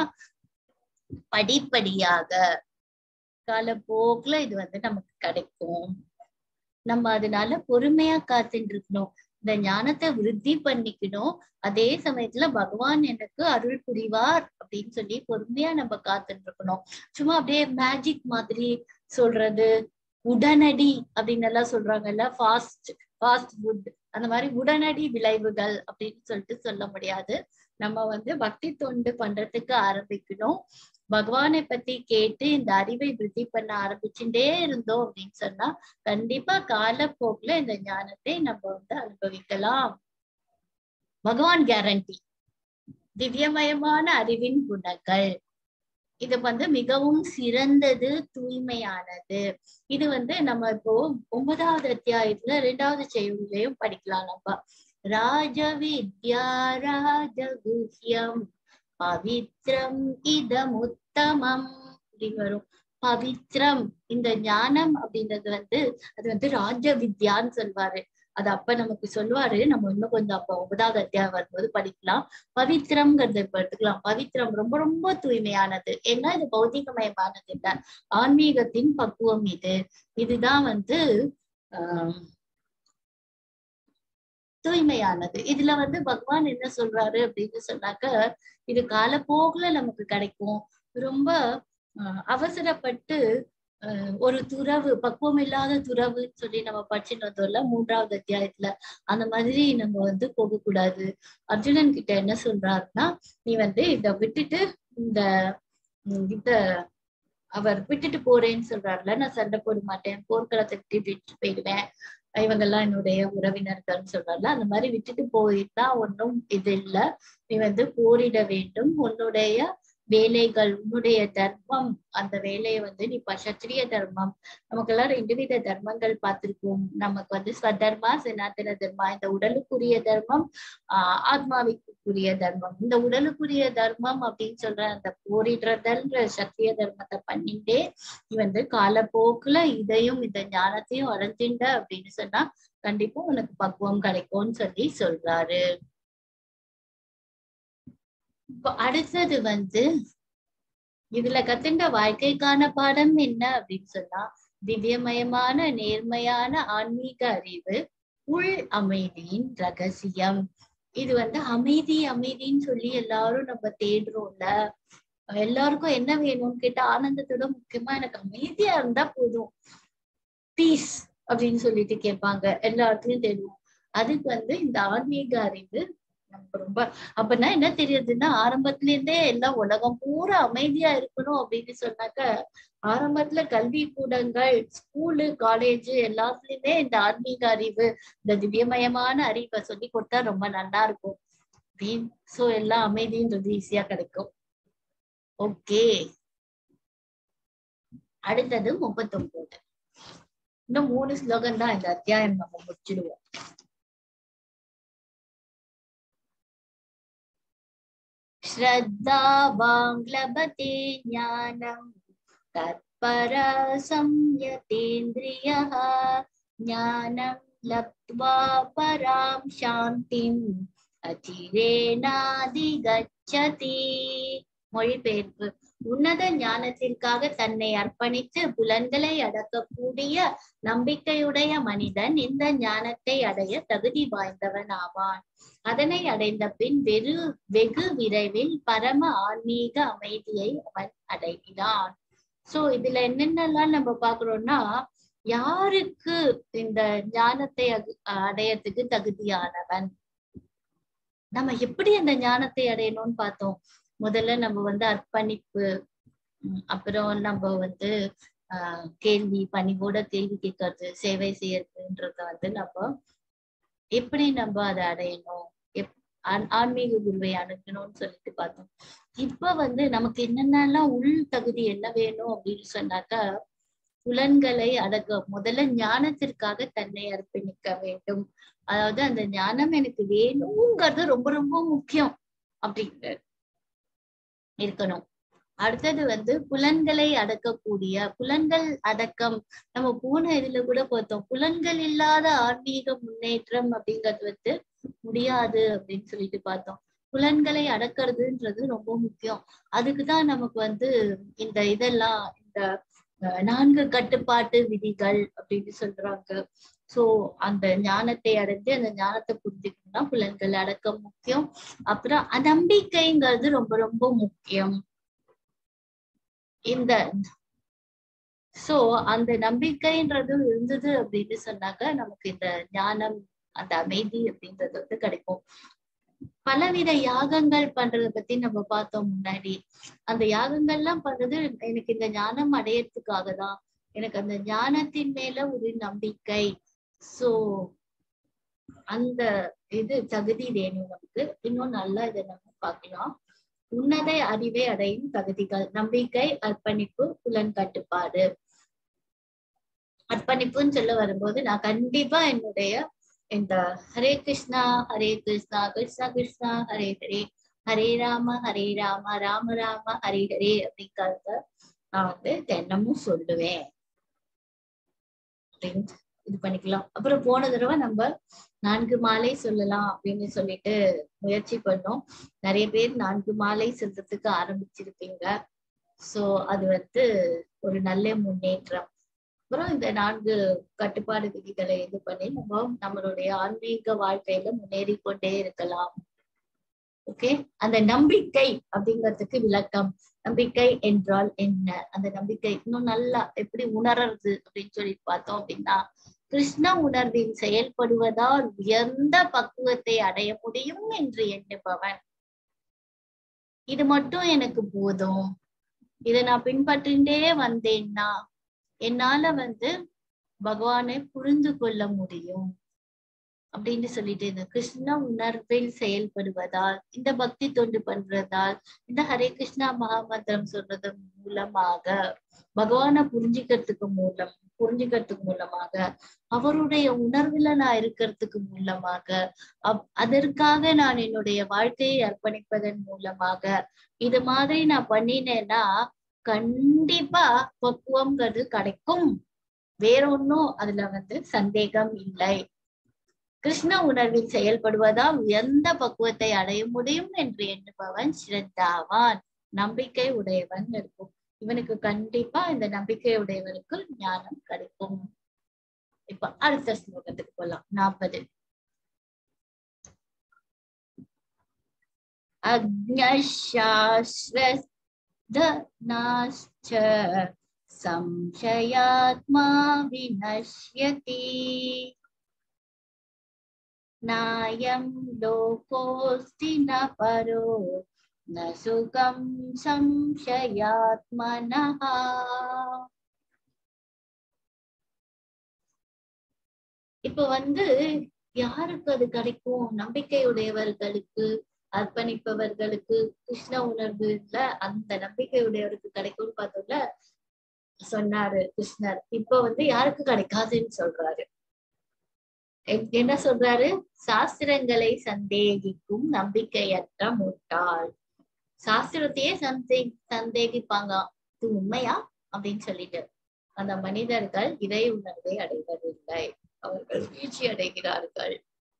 Speaker 1: படிப்படியாக காலப்போக்குல இது வந்து நமக்கு கிடைக்கும் நம்ம அதனால பொறுமையா காத்துட்டு இருக்கணும் இந்த ஞானத்தை விருத்தி பண்ணிக்கணும் அதே சமயத்துல பகவான் எனக்கு அருள் புரிவார் அப்படின்னு சொல்லி பொறுமையா நம்ம காத்துட்டு இருக்கணும் சும்மா அப்படியே மேஜிக் மாதிரி சொல்றது உடனடி அப்படின்னு எல்லாம் சொல்றாங்கல்ல ஃபாஸ்ட் ஃபாஸ்ட் ஃபுட் அந்த மாதிரி உடனடி விளைவுகள் அப்படின்னு சொல்லிட்டு சொல்ல முடியாது நம்ம வந்து பக்தி தொண்டு பண்றதுக்கு ஆரம்பிக்கணும் பகவானை பத்தி கேட்டு இந்த அறிவை விருத்தி பண்ண ஆரம்பிச்சுட்டே இருந்தோம் அப்படின்னு சொன்னா கண்டிப்பா காலப்போக்குல இந்த ஞானத்தை நம்ம வந்து அனுபவிக்கலாம் பகவான் கேரண்டி திவ்யமயமான அறிவின் குணங்கள் இது வந்து மிகவும் சிறந்தது தூய்மையானது இது வந்து நம்ம இப்போ ஒன்பதாவது அத்தியாயத்துல ரெண்டாவது செய்யுளையும் படிக்கலாம் நம்ம ராஜ வித்யா ராஜகுஹ்யம் பவித்ரம் இதமுத்தமம் அப்படின்னு வரும் பவித்ரம் இந்த ஞானம் அப்படின்றது வந்து அது வந்து ராஜ வித்யான்னு சொல்வாரு அது அப்ப நமக்கு சொல்லுவாரு நம்ம இன்னும் கொஞ்சம் அப்ப ஒன்பதாவது அத்தியாயம் வரும்போது படிக்கலாம் பவித்ரம்ங்கிறத இப்ப எடுத்துக்கலாம் பவித்ரம் ரொம்ப ரொம்ப தூய்மையானது ஏன்னா இது பௌதிகமயமானது இல்ல ஆன்மீகத்தின் பக்குவம் இது இதுதான் வந்து ஆஹ் தூய்மையானது இதுல வந்து பகவான் என்ன சொல்றாரு அப்படின்னு சொன்னாக்க இது காலப்போக்குல நமக்கு கிடைக்கும் ரொம்ப ஆஹ் அவசரப்பட்டு ஆஹ் ஒரு துறவு பக்குவம் இல்லாத துறவுன்னு சொல்லி நம்ம படிச்சுட்டு வந்தோம்ல மூன்றாவது அத்தியாயத்துல அந்த மாதிரி நம்ம வந்து போகக்கூடாது அர்ஜுனன் கிட்ட என்ன சொல்றாருன்னா நீ வந்து இத விட்டுட்டு இந்த உம் இந்த அவர் விட்டுட்டு போறேன்னு சொல்றாருல நான் சண்டை போட மாட்டேன் போர்க்களத்தை விட்டு விட்டு போயிடுவேன் இவங்கெல்லாம் என்னுடைய உறவினர்கள்னு சொல்றாருல அந்த மாதிரி விட்டுட்டு போயிட்டா ஒன்றும் இது இல்ல நீ வந்து போரிட வேண்டும் உன்னுடைய வேலைகள் உன்னுடைய தர்மம் அந்த வேலையை வந்து நீ சத்திரிய தர்மம் நமக்கெல்லாம் ரெண்டு வித தர்மங்கள் பார்த்திருக்கோம் நமக்கு வந்து ஸ்வதர்மா சனாதன தர்மா இந்த உடலுக்குரிய தர்மம் ஆஹ் ஆத்மாவிற்குரிய தர்மம் இந்த உடலுக்குரிய தர்மம் அப்படின்னு சொல்ற அந்த போரிடுறதல்ன்ற சத்திரிய தர்மத்தை பண்ணிட்டே நீ வந்து காலப்போக்குல இதையும் இந்த ஞானத்தையும் அடைஞ்சிண்ட அப்படின்னு சொன்னா கண்டிப்பா உனக்கு பக்குவம் கிடைக்கும்னு சொல்லி சொல்றாரு இப்போ அடுத்தது வந்து இதுல கத்துண்ட வாழ்க்கைக்கான பாடம் என்ன அப்படின்னு சொன்னா திவ்யமயமான நேர்மையான ஆன்மீக அறிவு உள் அமைதியின் ரகசியம் இது வந்து அமைதி அமைதின்னு சொல்லி எல்லாரும் நம்ம தேடுறோம்ல எல்லாருக்கும் என்ன வேணும்னு கேட்டா ஆனந்தத்தோட முக்கியமா எனக்கு அமைதியா இருந்தா போதும் பீஸ் அப்படின்னு சொல்லிட்டு கேட்பாங்க எல்லா இடத்துலயும் தேடுவோம் அதுக்கு வந்து இந்த ஆன்மீக அறிவு நமக்கு ரொம்ப அப்படின்னா என்ன தெரியுதுன்னா ஆரம்பத்துல இருந்தே எல்லாம் உலகம் பூரா அமைதியா இருக்கணும் அப்படின்னு சொன்னாக்க ஆரம்பத்துல கல்வி கூடங்கள் ஸ்கூலு காலேஜ் எல்லாத்துலயுமே இந்த ஆன்மீக அறிவு இந்த திவ்யமயமான அறிவை சொல்லி கொடுத்தா ரொம்ப நல்லா இருக்கும் அப்படின்னு சோ எல்லாம் அமைதின்றது ஈஸியா கிடைக்கும் ஓகே அடுத்தது முப்பத்தொன்பது இன்னும் மூணு ஸ்லோகம் தான் இந்த அத்தியாயம் நம்ம முடிச்சிடுவோம் श्रद्धावां लभते ज्ञानं तत्परा संयतेन्द्रियः ज्ञानं लब्ध्वा परां शान्तिम् அதிரேனாதிகச்சதி மொழிபெயர்ப்பு உன்னத ஞானத்திற்காக தன்னை அர்ப்பணித்து புலன்களை அடக்கக்கூடிய நம்பிக்கையுடைய மனிதன் இந்த ஞானத்தை அடைய தகுதி வாய்ந்தவன் ஆவான் அதனை அடைந்த பின் வெறு வெகு விரைவில் பரம ஆன்மீக அமைதியை அவன் அடைகிறான் சோ இதுல என்னென்னலாம் நம்ம பாக்குறோம்னா யாருக்கு இந்த ஞானத்தை அடையறதுக்கு தகுதியானவன் நம்ம எப்படி அந்த ஞானத்தை அடையணும்னு பார்த்தோம் முதல்ல நம்ம வந்து அர்ப்பணிப்பு அப்புறம் நம்ம வந்து ஆஹ் கேள்வி பணிவோட கேள்வி கேட்கறது சேவை செய்யறதுன்றத வந்து நம்ம எப்படி நம்ம அதை அடையணும் எப் ஆன்மீக குருவை அணுகணும்னு சொல்லிட்டு பார்த்தோம் இப்ப வந்து நமக்கு என்னென்னலாம் உள் தகுதி என்ன வேணும் அப்படின்னு சொன்னாக்கா புலன்களை அடக்க முதல்ல ஞானத்திற்காக தன்னை அர்ப்பணிக்க வேண்டும் அதாவது அந்த ஞானம் எனக்கு வேணுங்கிறது ரொம்ப ரொம்ப முக்கியம் அப்படிங்கிற இருக்கணும் அடுத்தது வந்து புலன்களை அடக்கக்கூடிய புலன்கள் அடக்கம் நம்ம போன இதுல கூட பார்த்தோம் புலன்கள் இல்லாத ஆன்மீக முன்னேற்றம் அப்படிங்கிறது வந்து முடியாது அப்படின்னு சொல்லிட்டு பார்த்தோம் புலன்களை அடக்கிறதுன்றது ரொம்ப முக்கியம் அதுக்குதான் நமக்கு வந்து இந்த இதெல்லாம் இந்த நான்கு கட்டுப்பாட்டு விதிகள் அப்படின்னு சொல்றாங்க சோ அந்த ஞானத்தை அடைஞ்சு அந்த ஞானத்தை புரிஞ்சுக்கணும்னா புலன்கள் அடக்கம் முக்கியம் அப்புறம் நம்பிக்கைங்கிறது ரொம்ப ரொம்ப முக்கியம் இந்த சோ அந்த நம்பிக்கைன்றது இருந்தது அப்படின்னு சொன்னாக்க நமக்கு இந்த ஞானம் அந்த அமைதி அப்படின்றது வந்து கிடைக்கும் பலவித யாகங்கள் பண்றதை பத்தி நம்ம பார்த்தோம் முன்னாடி அந்த யாகங்கள்லாம் பண்றது எனக்கு இந்த ஞானம் அடையறதுக்காக தான் எனக்கு அந்த ஞானத்தின் மேல ஒரு நம்பிக்கை சோ அந்த இது தகுதி வேணும் நமக்கு இன்னும் நல்லா இதை நம்ம பார்க்கலாம் உன்னத அறிவை அடையும் தகுதிகள் நம்பிக்கை அர்ப்பணிப்பு புலன் கட்டுப்பாடு அர்ப்பணிப்புன்னு சொல்ல வரும்போது நான் கண்டிப்பா என்னுடைய இந்த ஹரே கிருஷ்ணா ஹரே கிருஷ்ணா கிருஷ்ணா கிருஷ்ணா ஹரே ஹரே ஹரே ராம ஹரே ராம ராம ராம ஹரே ஹரே அப்படிங்கறத நான் வந்து தினமும் சொல்லுவேன் அப்படின்னு இது பண்ணிக்கலாம் அப்புறம் போன தடவை நம்ம நான்கு மாலை சொல்லலாம் அப்படின்னு சொல்லிட்டு முயற்சி பண்ணோம் நிறைய பேர் நான்கு மாலை சொல்றதுக்கு ஆரம்பிச்சிருப்பீங்க சோ அது வந்து ஒரு நல்ல முன்னேற்றம் அப்புறம் இந்த நான்கு கட்டுப்பாடு விதிகளை இது பண்ணி நம்ம நம்மளுடைய ஆன்மீக வாழ்க்கையில முன்னேறி கொண்டே இருக்கலாம் ஓகே அந்த நம்பிக்கை அப்படிங்கிறதுக்கு விளக்கம் நம்பிக்கை என்றால் என்ன அந்த நம்பிக்கை இன்னும் நல்லா எப்படி உணர்றது அப்படின்னு சொல்லி பார்த்தோம் அப்படின்னா கிருஷ்ண உணர்வின் செயல்படுவதால் உயர்ந்த பக்குவத்தை அடைய முடியும் என்று எண்ணுபவன் இது மட்டும் எனக்கு போதும் இதை நான் பின்பற்றிண்டே வந்தேன்னா என்னால வந்து பகவானை புரிந்து கொள்ள முடியும் அப்படின்னு சொல்லிட்டு இந்த கிருஷ்ண உணர்வில் செயல்படுவதால் இந்த பக்தி தொண்டு பண்றதால் இந்த ஹரே கிருஷ்ணா மகாமந்திரம் சொல்றது மூலமாக பகவானை புரிஞ்சுக்கிறதுக்கு மூலம் புரிஞ்சுக்கிறதுக்கு மூலமாக அவருடைய உணர்வுல நான் இருக்கிறதுக்கு மூலமாக அப் அதற்காக நான் என்னுடைய வாழ்க்கையை அர்ப்பணிப்பதன் மூலமாக இது மாதிரி நான் பண்ணினேன்னா கண்டிப்பா பக்குவம்ங்கிறது கிடைக்கும் வேற ஒன்னும் அதுல வந்து சந்தேகம் இல்லை கிருஷ்ண உணர்வில் செயல்படுவதால் எந்த பக்குவத்தை அடைய முடியும் என்று எண்ணுபவன் சிறந்தாவான் நம்பிக்கை உடையவன் இருக்கும் இவனுக்கு கண்டிப்பா இந்த நம்பிக்கை உடையவனுக்கு ஞானம் கிடைக்கும் இப்ப அடுத்த ஸ்லோகத்துக்கு போலாம் நாற்பது அக்ஞாஸ்ரஸ்தனாश्च संशयात्मा विनश्यति नायं लोकोऽस्ति न परो न सुखं संशयात्मनः இப்ப வந்து யாருக்கு அது கிடைக்கும் நம்பிக்கையுடையவர்களுக்கு அர்ப்பணிப்பவர்களுக்கு கிருஷ்ண உணர்வுல அந்த நம்பிக்கையுடையவருக்கு கிடைக்கும்னு பார்த்தோம்ல சொன்னாரு கிருஷ்ணர் இப்ப வந்து யாருக்கு கிடைக்காதுன்னு சொல்றாரு என்ன சொல்றாரு சாஸ்திரங்களை சந்தேகிக்கும் நம்பிக்கையற்ற முட்டாள் சாஸ்திரத்தையே சந்தே சந்தேகிப்பாங்க இது உண்மையா அப்படின்னு சொல்லிட்டு அந்த மனிதர்கள் இறை உணர்வை அடைவதில்லை அவர்கள் வீழ்ச்சி அடைகிறார்கள்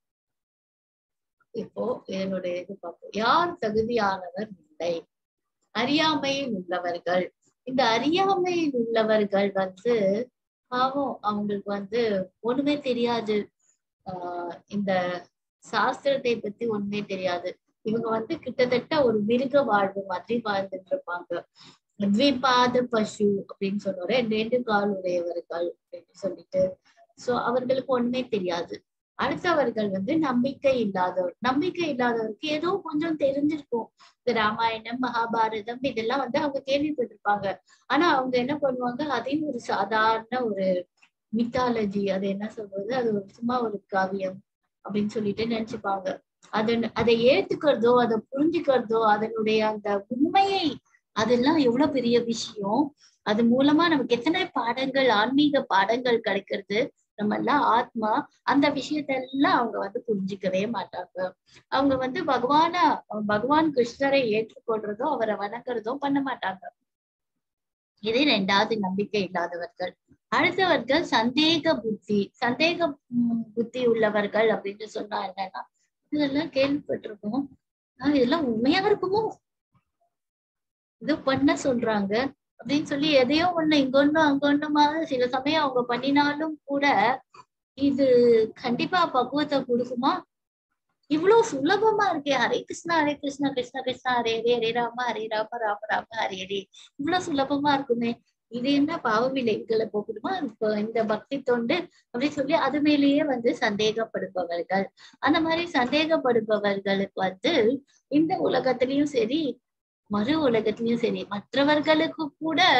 Speaker 1: இப்போ இதனுடைய இது பார்ப்போம் யார் தகுதியானவர் இல்லை அறியாமையில் உள்ளவர்கள் இந்த அறியாமையில் உள்ளவர்கள் வந்து பாவம் அவங்களுக்கு வந்து ஒண்ணுமே தெரியாது ஆஹ் இந்த சாஸ்திரத்தை பத்தி ஒண்ணுமே தெரியாது இவங்க வந்து கிட்டத்தட்ட ஒரு மிருக வாழ்வு மாதிரி வாழ்ந்துட்டு இருப்பாங்க த்விபாத பசு அப்படின்னு சொன்னோம் ரெண்டு கால் உடையவர்கள் அப்படின்னு சொல்லிட்டு சோ அவர்களுக்கு ஒண்ணுமே தெரியாது அடுத்தவர்கள் வந்து நம்பிக்கை இல்லாதவர் நம்பிக்கை இல்லாதவருக்கு ஏதோ கொஞ்சம் தெரிஞ்சிருக்கும் இந்த ராமாயணம் மகாபாரதம் இதெல்லாம் வந்து அவங்க கேள்விப்பட்டிருப்பாங்க ஆனா அவங்க என்ன பண்ணுவாங்க அதையும் ஒரு சாதாரண ஒரு மித்தாலஜி அது என்ன சொல்றது அது ஒரு சும்மா ஒரு காவியம் அப்படின்னு சொல்லிட்டு நினைச்சுப்பாங்க அதன் அதை ஏத்துக்கிறதோ அதை புரிஞ்சுக்கிறதோ அதனுடைய அந்த உண்மையை அதெல்லாம் எவ்வளவு பெரிய விஷயம் அது மூலமா நமக்கு எத்தனை பாடங்கள் ஆன்மீக பாடங்கள் கிடைக்கிறது நம்ம எல்லாம் ஆத்மா அந்த விஷயத்தெல்லாம் அவங்க வந்து புரிஞ்சுக்கவே மாட்டாங்க அவங்க வந்து பகவான பகவான் கிருஷ்ணரை ஏற்றுக்கொள்றதோ அவரை வணங்குறதோ பண்ண மாட்டாங்க இது ரெண்டாவது நம்பிக்கை இல்லாதவர்கள் அடுத்தவர்கள் சந்தேக புத்தி சந்தேக புத்தி உள்ளவர்கள் அப்படின்னு சொன்னா என்னன்னா இதெல்லாம் கேள்விப்பட்டிருக்கோம் ஆஹ் இதெல்லாம் உண்மையா இருக்குமோ இது பண்ண சொல்றாங்க அப்படின்னு சொல்லி எதையோ ஒண்ணு இங்க ஒண்ணு அங்க ஒண்ணுமாக சில சமயம் அவங்க பண்ணினாலும் கூட இது கண்டிப்பா பக்குவத்தை கொடுக்குமா இவ்வளவு சுலபமா இருக்கே ஹரே கிருஷ்ணா ஹரே கிருஷ்ணா கிருஷ்ணா கிருஷ்ணா ஹரே ஹரே ஹரே ராம ஹரே ராம ராம ராம ஹரே ஹரே இவ்வளவு சுலபமா இருக்குமே இது என்ன பாவ விளைவுகளை போகணுமா இப்போ இந்த பக்தி தொண்டு அப்படி சொல்லி அது மேலேயே வந்து சந்தேகப்படுபவர்கள் அந்த மாதிரி சந்தேகப்படுபவர்களுக்கு வந்து இந்த உலகத்திலயும் சரி மறு உலகத்திலயும் சரி மற்றவர்களுக்கு கூட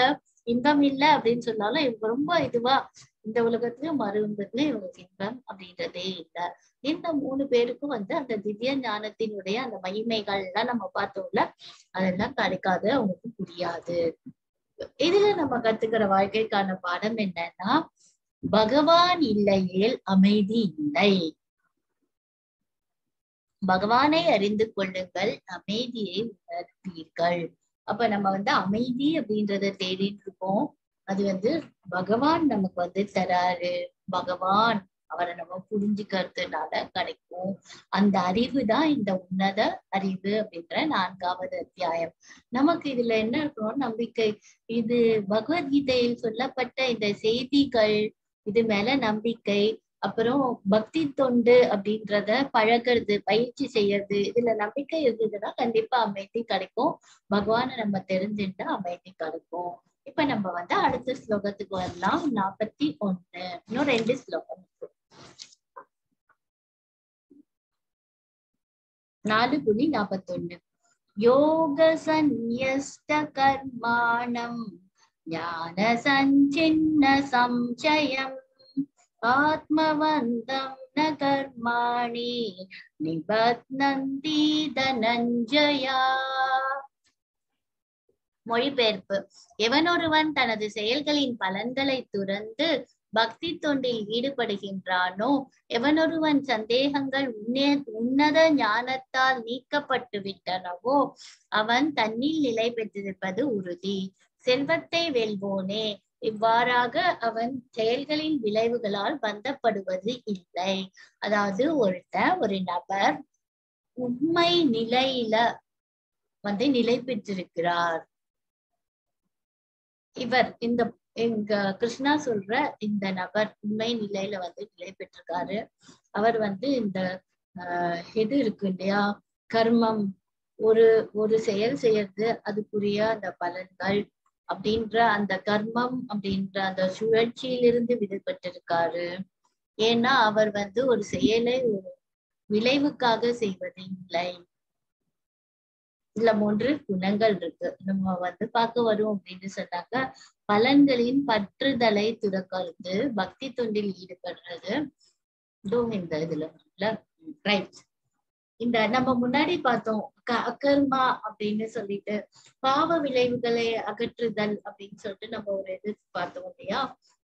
Speaker 1: இன்பம் இல்லை அப்படின்னு சொன்னாலும் இவங்க ரொம்ப இதுவா இந்த உலகத்திலயும் மறு உலகத்திலயும் இவங்களுக்கு இன்பம் அப்படின்றதே இல்லை இந்த மூணு பேருக்கும் வந்து அந்த திவ்ய ஞானத்தினுடைய அந்த மகிமைகள் எல்லாம் நம்ம பார்த்தோம்ல அதெல்லாம் கிடைக்காது அவங்களுக்கு புரியாது இதுல நம்ம கத்துக்கிற வாழ்க்கைக்கான பாடம் என்னன்னா பகவான் இல்லையேல் அமைதி இல்லை பகவானை அறிந்து கொள்ளுங்கள் அமைதியை உணர்வீர்கள் அப்ப நம்ம வந்து அமைதி அப்படின்றத தேடிட்டு இருக்கோம் அது வந்து பகவான் நமக்கு வந்து தராரு பகவான் அவரை நம்ம புரிஞ்சுக்கிறதுனால கிடைக்கும் அந்த அறிவு தான் இந்த உன்னத அறிவு அப்படின்ற நான்காவது அத்தியாயம் நமக்கு இதுல என்ன இருக்கணும் நம்பிக்கை இது பகவத்கீதையில் சொல்லப்பட்ட இந்த செய்திகள் இது மேல நம்பிக்கை அப்புறம் பக்தி தொண்டு அப்படின்றத பழகிறது பயிற்சி செய்யறது இதுல நம்பிக்கை இருந்ததுன்னா கண்டிப்பா அமைதி கிடைக்கும் பகவானை நம்ம தெரிஞ்சுட்டா அமைதி கிடைக்கும் இப்ப நம்ம வந்து அடுத்த ஸ்லோகத்துக்கு வரலாம் நாற்பத்தி ஒண்ணு இன்னும் ரெண்டு ஸ்லோகம் இருக்கு நாலு புள்ளி நாற்பத்தொன்னு யோக சந்நியஸ்த கர்மாணம் ஞான சஞ்சின்ன சம்சயம் ஆத்மவந்தம் ந கர்மாணி நிபத்னந்தி தனஞ்சயா மொழிபெயர்ப்பு எவனொருவன் தனது செயல்களின் பலன்களை துறந்து பக்தி தொண்டில் ஈடுபடுகின்றானோ எவனொருவன் சந்தேகங்கள் உன்னே உன்னத ஞானத்தால் நீக்கப்பட்டு விட்டனவோ அவன் தன்னில் நிலை பெற்றிருப்பது உறுதி செல்வத்தை வெல்வோனே இவ்வாறாக அவன் செயல்களின் விளைவுகளால் பந்தப்படுவது இல்லை அதாவது ஒருத்த ஒரு நபர் உண்மை நிலையில வந்து நிலை பெற்றிருக்கிறார் இவர் இந்த எங்க கிருஷ்ணா சொல்ற இந்த நபர் உண்மை நிலையில வந்து நிலை பெற்றிருக்காரு அவர் வந்து இந்த ஆஹ் எது இருக்கு இல்லையா கர்மம் ஒரு ஒரு செயல் செய்யறது அதுக்குரிய அந்த பலன்கள் அப்படின்ற அந்த கர்மம் அப்படின்ற அந்த சுழற்சியிலிருந்து விடுபட்டிருக்காரு ஏன்னா அவர் வந்து ஒரு செயலை ஒரு விளைவுக்காக செய்வது இல்லை இதுல மூன்று குணங்கள் இருக்கு நம்ம வந்து பார்க்க வரும் அப்படின்னு சொன்னாக்க பலன்களின் பற்றுதலை துறக்கிறது பக்தி தொண்டில் ஈடுபடுறது இதுவும் இந்த இதுல ரைட் இந்த நம்ம முன்னாடி பார்த்தோம் க அகர்மா அப்படின்னு சொல்லிட்டு பாவ விளைவுகளை அகற்றுதல் அப்படின்னு சொல்லிட்டு நம்ம ஒரு இது பார்த்தோம் இல்லையா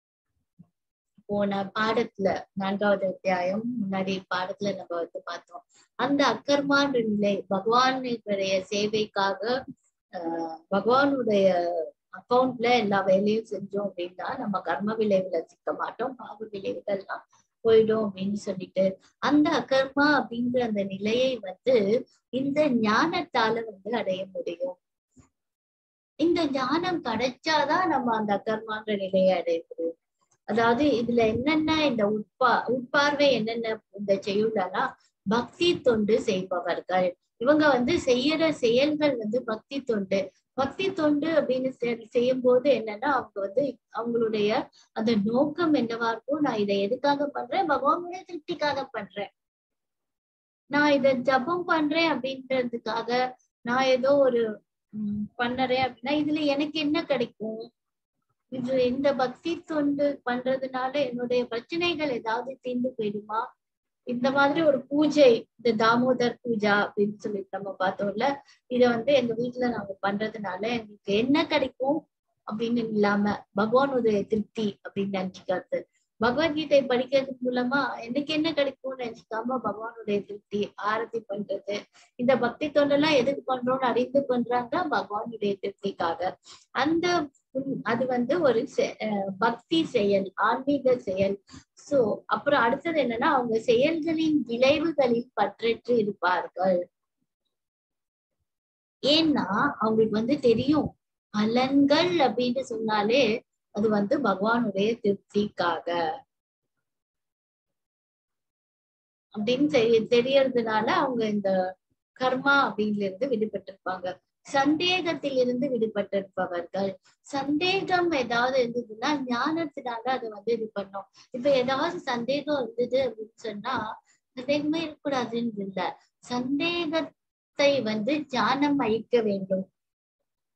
Speaker 1: போன பாடத்துல நான்காவது அத்தியாயம் முன்னாடி பாடத்துல நம்ம வந்து பார்த்தோம் அந்த அக்கர்மான்ற நிலை பகவானுடைய சேவைக்காக ஆஹ் பகவானுடைய அக்கௌண்ட்ல எல்லா வேலையும் செஞ்சோம் அப்படின்னா நம்ம கர்ம விளைவுல சிக்க மாட்டோம் பாவ விளைவுகள்லாம் போயிடும் அப்படின்னு சொல்லிட்டு அந்த அகர்மா அப்படின்ற அந்த நிலையை வந்து இந்த ஞானத்தால வந்து அடைய முடியும் இந்த ஞானம் கிடைச்சாதான் நம்ம அந்த அகர்மான்ற நிலையை அடைய முடியும் அதாவது இதுல என்னென்ன இந்த உட்பா உட்பார்வை என்னென்ன இந்த செய்யுள்ளனா பக்தி தொண்டு செய்பவர்கள் இவங்க வந்து செய்யற செயல்கள் வந்து பக்தி தொண்டு பக்தி தொண்டு அப்படின்னு செய்யும் போது என்னன்னா அவங்க வந்து அவங்களுடைய அந்த நோக்கம் என்னவா இருக்கும் நான் இதை எதுக்காக பண்றேன் பகவானுடைய திருப்திக்காக பண்றேன் நான் இத ஜபம் பண்றேன் அப்படின்றதுக்காக நான் ஏதோ ஒரு உம் பண்ணுறேன் அப்படின்னா இதுல எனக்கு என்ன கிடைக்கும் இது இந்த பக்தி தொண்டு பண்றதுனால என்னுடைய பிரச்சனைகள் ஏதாவது தீர்ந்து போயிடுமா இந்த மாதிரி ஒரு பூஜை இந்த தாமோதர் பூஜா அப்படின்னு சொல்லிட்டு நம்ம பார்த்தோம்ல இத வந்து எங்க வீட்டுல நாங்க பண்றதுனால எங்களுக்கு என்ன கிடைக்கும் அப்படின்னு இல்லாம பகவானுடைய திருப்தி அப்படின்னு நினைச்சுக்கிறது பகவத்கீதை படிக்கிறது மூலமா எனக்கு என்ன கிடைக்கும்னு நினைச்சுக்காம பகவானுடைய திருப்தி ஆரத்தி பண்றது இந்த பக்தி தொண்டெல்லாம் எதுக்கு பண்றோம்னு அறிந்து பண்றாங்க பகவானுடைய திருப்திக்காக அந்த அது வந்து ஒரு பக்தி செயல் ஆன்மீக செயல் சோ அப்புறம் அடுத்தது என்னன்னா அவங்க செயல்களின் விளைவுகளில் பற்றற்று இருப்பார்கள் ஏன்னா அவங்களுக்கு வந்து தெரியும் பலன்கள் அப்படின்னு சொன்னாலே அது வந்து பகவானுடைய திருப்திக்காக அப்படின்னு தெரிய தெரியறதுனால அவங்க இந்த கர்மா அப்படின்ல இருந்து விடுபட்டிருப்பாங்க சந்தேகத்தில் இருந்து விடுபட்டிருப்பவர்கள் சந்தேகம் ஏதாவது இருந்ததுன்னா ஞானத்தினால அதை வந்து இது பண்ணும் இப்ப ஏதாவது சந்தேகம் இருந்தது அப்படின்னு சொன்னா சந்தேகமே இருக்கக்கூடாதுன்னு இல்ல சந்தேகத்தை வந்து ஞானம் அழிக்க வேண்டும்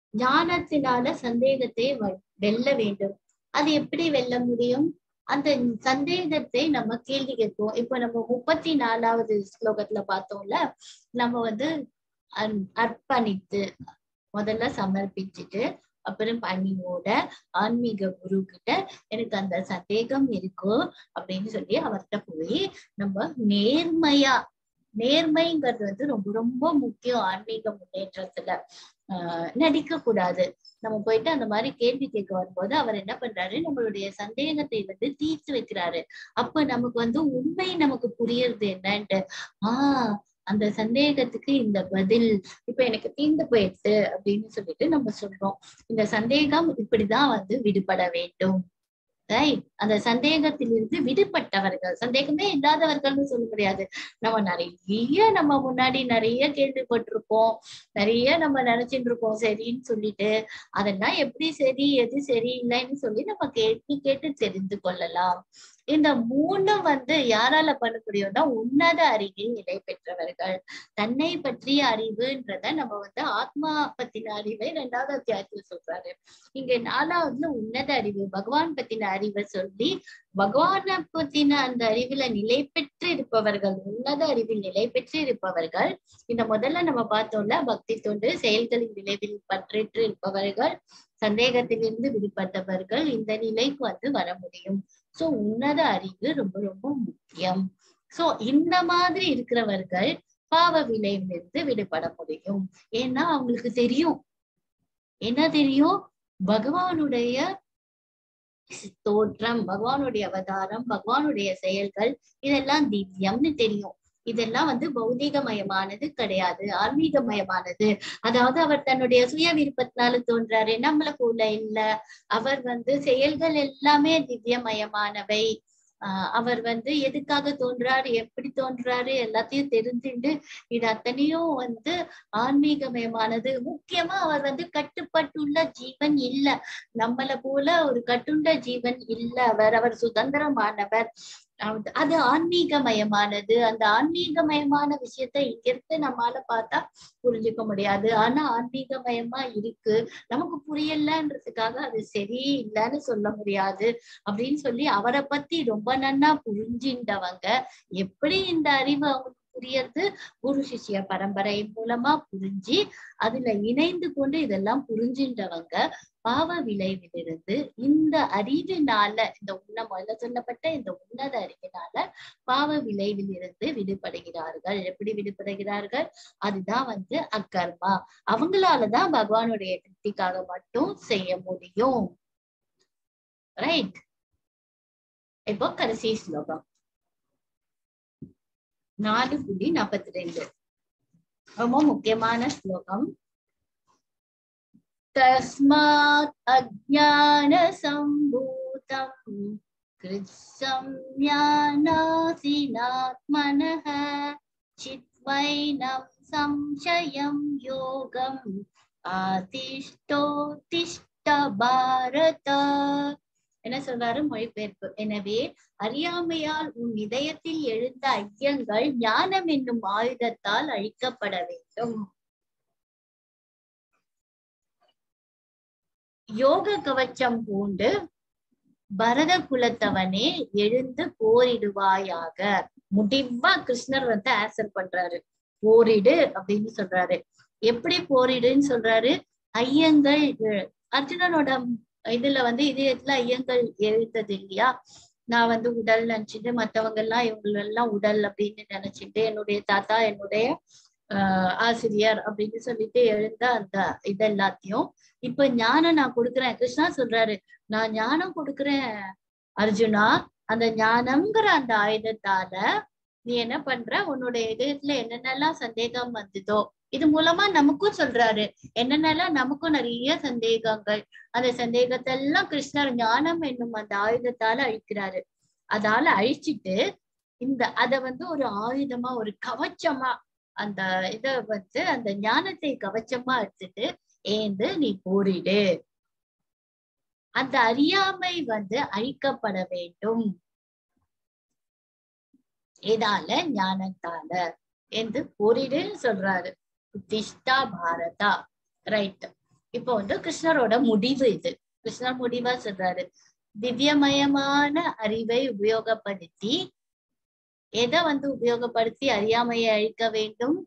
Speaker 1: ஞானத்தினால சந்தேகத்தை வ- வெல்ல வேண்டும் அது எப்படி வெல்ல முடியும் அந்த சந்தேகத்தை நம்ம கேள்வி கேட்போம் இப்ப நம்ம முப்பத்தி நாலாவது ஸ்லோகத்துல பார்த்தோம்ல நம்ம வந்து அர்ப்- அர்ப்பணித்து முதல்ல சமர்ப்பிச்சுட்டு அப்புறம் பணியோட ஆன்மீக குரு கிட்ட எனக்கு அந்த சந்தேகம் இருக்கு அப்படின்னு சொல்லி அவர்கிட்ட போய் நம்ம நேர்மையா நேர்மைங்கிறது வந்து ரொம்ப ரொம்ப முக்கியம் ஆன்மீக முன்னேற்றத்துல ஆஹ் நடிக்க கூடாது நம்ம போயிட்டு அந்த மாதிரி கேள்வி கேட்க வரும்போது அவர் என்ன பண்றாரு நம்மளுடைய சந்தேகத்தை வந்து தீர்த்து வைக்கிறாரு அப்ப நமக்கு வந்து உண்மை நமக்கு புரியுறது என்னன்ட்டு ஆஹ் அந்த சந்தேகத்துக்கு இந்த பதில் இப்ப எனக்கு தீர்ந்து போயிடுச்சு அப்படின்னு சொல்லிட்டு நம்ம சொல்றோம் இந்த சந்தேகம் இப்படிதான் வந்து விடுபட வேண்டும் ரைட் அந்த சந்தேகத்திலிருந்து விடுபட்டவர்கள் சந்தேகமே இல்லாதவர்கள்னு சொல்ல முடியாது நம்ம நிறைய நம்ம முன்னாடி நிறைய கேள்விப்பட்டிருப்போம் நிறைய நம்ம நினைச்சிட்டு இருக்கோம் சரின்னு சொல்லிட்டு அதெல்லாம் எப்படி சரி எது சரியில்லைன்னு சொல்லி நம்ம கேட்டு கேட்டு தெரிந்து கொள்ளலாம் இந்த மூணும் வந்து யாரால பண்ண முடியும்னா உன்னத அறிவில் நிலை பெற்றவர்கள் தன்னை பற்றிய அறிவுன்றத நம்ம வந்து ஆத்மா பத்தின அறிவை ரெண்டாவது அத்தியாயத்துல சொல்றாரு இங்க நாலாவதுல உன்னத அறிவு பகவான் பத்தின அறிவை சொல்லி பகவானை பத்தின அந்த அறிவுல நிலை பெற்று இருப்பவர்கள் உன்னத அறிவில் நிலை பெற்று இருப்பவர்கள் இந்த முதல்ல நம்ம பார்த்தோம்ல பக்தி தொண்டு செயல்களின் விளைவில் பற்றிட்டு இருப்பவர்கள் சந்தேகத்திலிருந்து விடுபட்டவர்கள் இந்த நிலைக்கு வந்து வர முடியும் சோ உன்னத அறிவு ரொம்ப ரொம்ப முக்கியம் சோ இந்த மாதிரி இருக்கிறவர்கள் பாவ விளைவிலிருந்து விடுபட முடியும் ஏன்னா அவங்களுக்கு தெரியும் என்ன தெரியும் பகவானுடைய தோற்றம் பகவானுடைய அவதாரம் பகவானுடைய செயல்கள் இதெல்லாம் திவ்யம்னு தெரியும் இதெல்லாம் வந்து பௌதிகமயமானது கிடையாது ஆன்மீகமயமானது அதாவது அவர் தன்னுடைய சுய விருப்பத்தினால தோன்றாரு நம்மள போல இல்ல அவர் வந்து செயல்கள் எல்லாமே திவ்யமயமானவை ஆஹ் அவர் வந்து எதுக்காக தோன்றாரு எப்படி தோன்றாரு எல்லாத்தையும் தெரிஞ்சுண்டு இது அத்தனையும் வந்து ஆன்மீகமயமானது முக்கியமா அவர் வந்து கட்டுப்பட்டுள்ள ஜீவன் இல்ல நம்மள போல ஒரு கட்டுண்ட ஜீவன் இல்ல அவர் அவர் சுதந்திரமானவர் அது- அது ஆன்மீகமயமானது அந்த ஆன்மீகமயமான விஷயத்த இங்கிருந்து நம்மால பார்த்தா புரிஞ்சுக்க முடியாது ஆனா ஆன்மீகமயமா இருக்கு நமக்கு புரியலன்றதுக்காக அது சரி இல்லைன்னு சொல்ல முடியாது அப்படின்னு சொல்லி அவரை பத்தி ரொம்ப நன்னா புரிஞ்சின்றவங்க எப்படி இந்த அறிவு அவங்களுக்கு புரியறது குரு சிஷ்ய பரம்பரை மூலமா புரிஞ்சு அதுல இணைந்து கொண்டு இதெல்லாம் புரிஞ்சின்றவங்க பாவ விளைவிலிருந்து இந்த அறிவினால இந்த உன்ன முதல்ல சொல்லப்பட்ட இந்த உன்னத அறிவினால பாவ விளைவிலிருந்து விடுபடுகிறார்கள் எப்படி விடுபடுகிறார்கள் அதுதான் வந்து அக்கர்மா அவங்களாலதான் பகவானுடைய திருப்திக்காக மட்டும் செய்ய முடியும் ரைட் இப்போ கடைசி ஸ்லோகம் நாலு புள்ளி நாற்பத்தி ரெண்டு ரொம்ப முக்கியமான ஸ்லோகம் तस्मात् अज्ञानसम्भूतम् कृत्संज्ञानासीनात्मनः चिद्वैनं संशयं योगम् ஆதிஷ்டோதிஷ்ட பாரத என்ன சொல்றாரு மொழிபெயர்ப்பு எனவே அறியாமையால் உன் இதயத்தில் எழுந்த ஐயங்கள் ஞானம் என்னும் ஆயுதத்தால் அழிக்கப்பட வேண்டும் யோக கவச்சம் பூண்டு பரத குலத்தவனே எழுந்து போரிடுவாயாக முடிவா கிருஷ்ணர் வந்து ஆன்சர் பண்றாரு போரிடு அப்படின்னு சொல்றாரு எப்படி போரிடுன்னு சொல்றாரு ஐயங்கள் எ- அர்ஜுனனோட இதுல வந்து இதயத்துல ஐயங்கள் எழுந்தது இல்லையா நான் வந்து உடல் நினைச்சிட்டு மத்தவங்க எல்லாம் இவங்க எல்லாம் உடல் அப்படின்னு நினைச்சிட்டு என்னுடைய தாத்தா என்னுடைய ஆஹ் ஆசிரியர் அப்படின்னு சொல்லிட்டு எழுந்த அந்த இதெல்லாத்தையும் இப்ப ஞானம் நான் கொடுக்குறேன் கிருஷ்ணா சொல்றாரு நான் ஞானம் கொடுக்குறேன் அர்ஜுனா அந்த ஞானம்ங்கிற அந்த ஆயுதத்தால நீ என்ன பண்ற உன்னுடைய இதயத்துல என்னென்னலாம் சந்தேகம் வந்ததோ இது மூலமா நமக்கும் சொல்றாரு என்னென்னலாம் நமக்கும் நிறைய சந்தேகங்கள் அந்த சந்தேகத்தை எல்லாம் கிருஷ்ணர் ஞானம் என்னும் அந்த ஆயுதத்தால அழிக்கிறாரு அதால அழிச்சிட்டு இந்த அத வந்து ஒரு ஆயுதமா ஒரு கவச்சமா அந்த இத வந்து அந்த ஞானத்தை கவச்சமா எடுத்துட்டு ஏந்து நீ போரிடு அந்த அறியாமை வந்து அழிக்கப்பட வேண்டும் எதால ஞானத்தால என்று போரிடுன்னு சொல்றாரு திஷ்டா பாரதா ரைட் இப்போ வந்து கிருஷ்ணரோட முடிவு இது கிருஷ்ணர் முடிவா சொல்றாரு திவ்யமயமான அறிவை உபயோகப்படுத்தி எதை வந்து உபயோகப்படுத்தி அறியாமையை அழிக்க வேண்டும்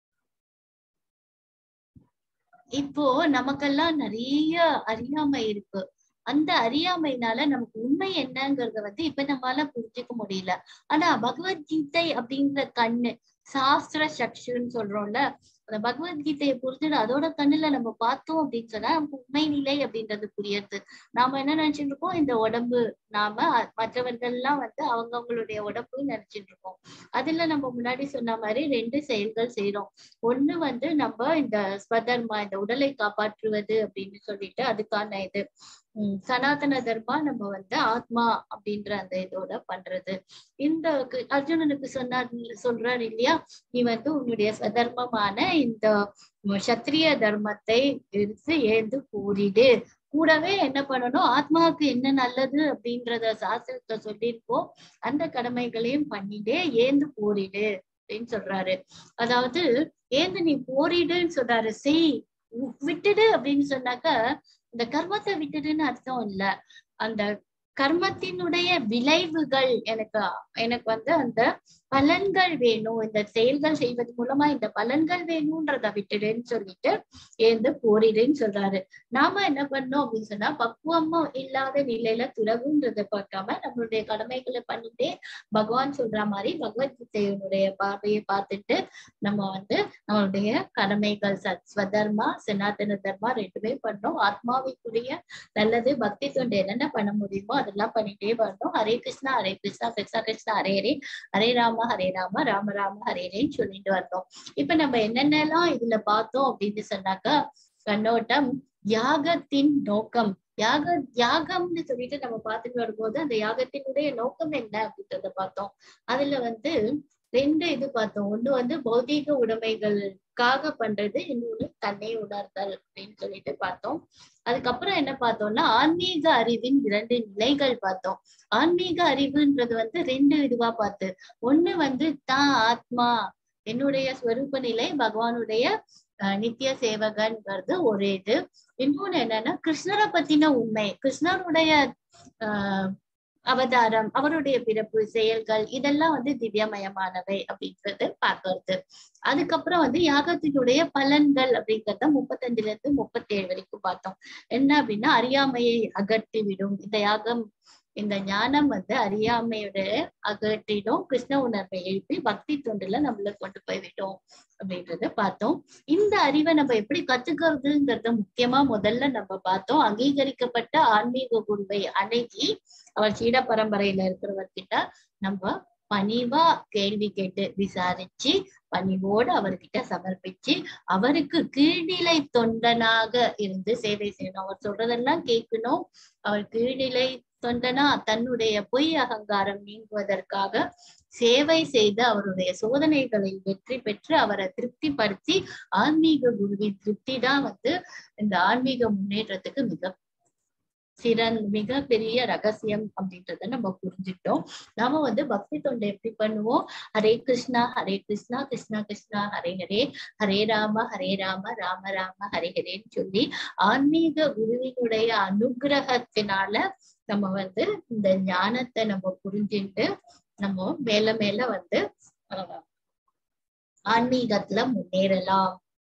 Speaker 1: இப்போ நமக்கெல்லாம் நிறைய அறியாமை இருக்கு அந்த அறியாமைனால நமக்கு உண்மை என்னங்கறத வந்து இப்ப நம்மளால புரிஞ்சுக்க முடியல ஆனா பகவத்கீதை அப்படிங்கிற கண்ணு சாஸ்திர சக்ஷுன்னு சொல்றோம்ல அந்த பகவத்கீதையை புரிஞ்சுட்டு அதோட கண்ணுல நம்ம பார்த்தோம் அப்படின்னு சொன்னா நமக்கு உண்மை நிலை அப்படின்றது புரியுது நாம என்ன நினைச்சிட்டு இருக்கோம் இந்த உடம்பு நாம அ- மற்றவர்கள்லாம் வந்து அவங்கவங்களுடைய உடம்பு நினைச்சிட்டு இருக்கோம் அதுல நம்ம முன்னாடி சொன்ன மாதிரி ரெண்டு செயல்கள் செய்யறோம் ஒண்ணு வந்து நம்ம இந்த ஸ்வதர்மா இந்த உடலை காப்பாற்றுவது அப்படின்னு சொல்லிட்டு அதுக்கான இது உம் சனாதன தர்மா நம்ம வந்து ஆத்மா அப்படின்ற அந்த இதோட பண்றது இந்த கு- அர்ஜுனனுக்கு சொன்னார் சொல்றாரு இல்லையா நீ வந்து உன்னுடைய சதர்மமான இந்த உம் சத்திரிய தர்மத்தை எடுத்து ஏந்து கூறிடு கூடவே என்ன பண்ணணும் ஆத்மாவுக்கு என்ன நல்லது அப்படின்றத சாஸ்திரத்தை சொல்லியிருக்கோம் அந்த கடமைகளையும் பண்ணிட்டே ஏந்து போரிடு அப்படின்னு சொல்றாரு அதாவது ஏந்து நீ போரிடுன்னு சொல்றாரு செய் உ- விட்டுடு அப்படின்னு சொன்னாக்க இந்த கர்மத்தை விட்டுடுன்னு அர்த்தம் இல்ல அந்த கர்மத்தினுடைய விளைவுகள் எனக்கு எனக்கு வந்து அந்த பலன்கள் வேணும் இந்த செயல்கள் செய்வது மூலமா இந்த பலன்கள் வேணும்ன்றத விட்டுடுன்னு சொல்லிட்டு ஏந்து போரிடுன்னு சொல்றாரு நாம என்ன பண்ணோம் அப்படின்னு சொன்னா பக்குவமா இல்லாத நிலையில துறவுன்றத பார்க்காம நம்மளுடைய கடமைகளை பண்ணிட்டே பகவான் சொல்ற மாதிரி பகவத்கீதையினுடைய பார்வையை பார்த்துட்டு நம்ம வந்து நம்மளுடைய கடமைகள் சத் ஸ்வதர்மா சனாதன தர்மா ரெண்டுமே பண்ணோம் ஆத்மாவிற்குரிய நல்லது பக்தி தொண்டு என்னென்ன பண்ண முடியுமோ அதெல்லாம் பண்ணிட்டே வரணும் ஹரே கிருஷ்ணா ஹரே கிருஷ்ணா கிருஷ்ணா கிருஷ்ணா ஹரே ஹரே ஹரே ராம ஹரே ராம ராம ராம ஹரேரேன்னு சொல்லிட்டு வந்தோம் இப்ப நம்ம என்னென்னலாம் இதுல பார்த்தோம் அப்படின்னு சொன்னாக்கா கண்ணோட்டம் யாகத்தின் நோக்கம் யாக யாகம்னு சொல்லிட்டு நம்ம பார்த்துட்டு வரும்போது அந்த யாகத்தினுடைய நோக்கம் என்ன அப்படின்றத பார்த்தோம் அதுல வந்து ரெண்டு இது பார்த்தோம் ஒண்ணு வந்து பௌதீக உடைமைகளுக்காக பண்றது இன்னொன்னு தன்னை உணர்தல் அப்படின்னு சொல்லிட்டு பார்த்தோம் அதுக்கப்புறம் என்ன பார்த்தோம்னா ஆன்மீக அறிவின் இரண்டு நிலைகள் பார்த்தோம் ஆன்மீக அறிவுன்றது வந்து ரெண்டு இதுவா பார்த்து ஒண்ணு வந்து தான் ஆத்மா என்னுடைய ஸ்வரூப நிலை பகவானுடைய அஹ், நித்திய சேவகன்றது ஒரு இது இன்னொன்னு என்னன்னா கிருஷ்ணரை பத்தின உண்மை கிருஷ்ணருடைய ஆஹ் அவதாரம் அவருடைய பிறப்பு செயல்கள் இதெல்லாம் வந்து திவ்யமயமானவை அப்படின்றது பார்க்கறது அதுக்கப்புறம் வந்து யாகத்தினுடைய பலன்கள் அப்படிங்கறத முப்பத்தஞ்சுல இருந்து முப்பத்தேழு வரைக்கும் பார்த்தோம் என்ன அப்படின்னா அறியாமையை அகற்றி விடும் இந்த யாகம் இந்த ஞானம் வந்து அறியாமையோட அகற்றிடும் கிருஷ்ண உணர்வை எழுப்பி பக்தி தொண்டுல நம்மள கொண்டு போய் விடும் அப்படின்றத பார்த்தோம் இந்த அறிவை நம்ம எப்படி கத்துக்கிறதுங்கிறத முக்கியமா முதல்ல நம்ம பார்த்தோம் அங்கீகரிக்கப்பட்ட ஆன்மீக குருவை அணுகி அவர் சீட பரம்பரையில இருக்கிறவர்கிட்ட நம்ம பணிவா கேள்வி கேட்டு விசாரிச்சு பணிவோடு அவர்கிட்ட சமர்ப்பிச்சு அவருக்கு கீழ்நிலை தொண்டனாக இருந்து சேவை செய்யணும் அவர் சொல்றதெல்லாம் கேட்கணும் அவர் கீழ்நிலை தொண்டனா தன்னுடைய பொய் அகங்காரம் நீங்குவதற்காக சேவை செய்து அவருடைய சோதனைகளை வெற்றி பெற்று அவரை திருப்திப்படுத்தி ஆன்மீக குருவின் திருப்தி தான் வந்து இந்த ஆன்மீக முன்னேற்றத்துக்கு மிக சிறன் மிக பெரிய ரகசியம் அப்படின்றத நம்ம புரிஞ்சுட்டோம் நாம வந்து பக்தி தொண்டை எப்படி பண்ணுவோம் ஹரே கிருஷ்ணா ஹரே கிருஷ்ணா கிருஷ்ணா கிருஷ்ணா ஹரே ஹரே ஹரே ராம ஹரே ராம ராம ராம ஹரே ஹரேன்னு சொல்லி ஆன்மீக குருவினுடைய அனுகிரகத்தினால நம்ம வந்து இந்த ஞானத்தை நம்ம புரிஞ்சுட்டு நம்ம மேல மேல வந்து அஹ், ஆன்மீகத்துல முன்னேறலாம்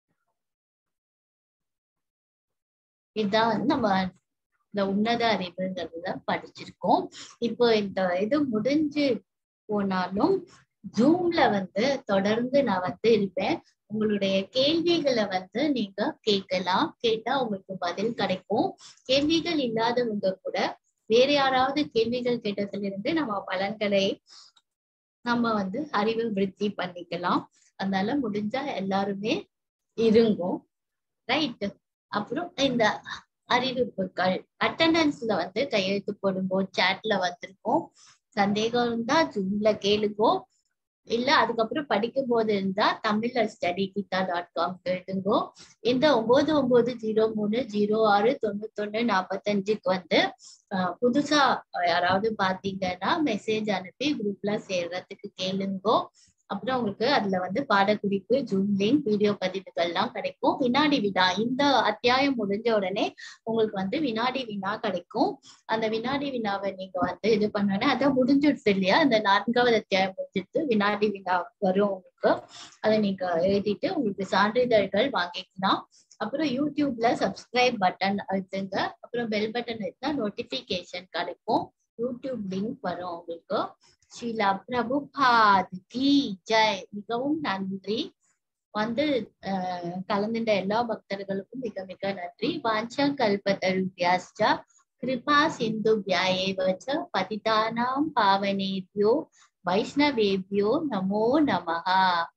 Speaker 1: இதுதான் வந்து நம்ம இந்த உன்னத அறிவுங்கிறத படிச்சிருக்கோம் இப்போ இந்த இது முடிஞ்சு போனாலும் ஜூம்ல வந்து தொடர்ந்து நான் வந்து இருப்பேன் உங்களுடைய கேள்விகளை வந்து நீங்க கேட்கலாம் கேட்டா உங்களுக்கு பதில் கிடைக்கும் கேள்விகள் இல்லாதவங்க கூட வேற யாராவது கேள்விகள் கேட்டதுல இருந்து நம்ம பலன்களை நம்ம வந்து அறிவு விருத்தி பண்ணிக்கலாம் அதனால முடிஞ்சா எல்லாருமே இருங்கோ ரைட் அப்புறம் இந்த அறிவிப்புகள் அட்டண்டன்ஸ்ல வந்து கையெழுத்து போடும்போது சாட்ல வந்திருக்கோம் சந்தேகம் இருந்தா ஜூம்ல கேளுங்கோ இல்ல அதுக்கப்புறம் படிக்கும் போது இருந்தா தமிழ்ல ஸ்டடி கீதா டாட் காம் எழுதுங்கோ இந்த ஒன்பது ஒன்பது ஜீரோ மூணு ஜீரோ ஆறு தொண்ணூத்தொன்னு நாப்பத்தஞ்சுக்கு வந்து ஆஹ் புதுசா யாராவது பாத்தீங்கன்னா மெசேஜ் அனுப்பி குரூப்ல சேர்றதுக்கு கேளுங்கோ அப்புறம் உங்களுக்கு அதுல வந்து பாடக்குறிப்பு ஜூம் லிங்க் வீடியோ பதிவுகள்லாம் கிடைக்கும் வினாடி வினா இந்த அத்தியாயம் முடிஞ்ச உடனே உங்களுக்கு வந்து வினாடி வினா கிடைக்கும் அந்த வினாடி வினாவை நீங்க வந்து இது பண்ணோன்னே அதான் முடிஞ்சிடுச்சு இல்லையா அந்த நான்காவது அத்தியாயம் முடிஞ்சிட்டு வினாடி வினா வரும் உங்களுக்கு அதை நீங்க எழுதிட்டு உங்களுக்கு சான்றிதழ்கள் வாங்கிக்கலாம் அப்புறம் யூடியூப்ல சப்ஸ்கிரைப் பட்டன் அழுத்துங்க அப்புறம் பெல் பட்டன் அழுத்தா நோட்டிபிகேஷன் கிடைக்கும் யூடியூப் லிங்க் வரும் உங்களுக்கு ஸ்ரீலா பிரபுபாத் கி ஜெய் மிகவும் நன்றி வந்து அஹ், கலந்துட்ட எல்லா பக்தர்களுக்கும் மிக மிக நன்றி வாஞ்சா கல்பதருபியாஸ்ச கிருபா சிந்து வியாயேவச்ச பதிதானாம் பாவனேபியோ வைஷ்ணவேபியோ நமோ நமஹா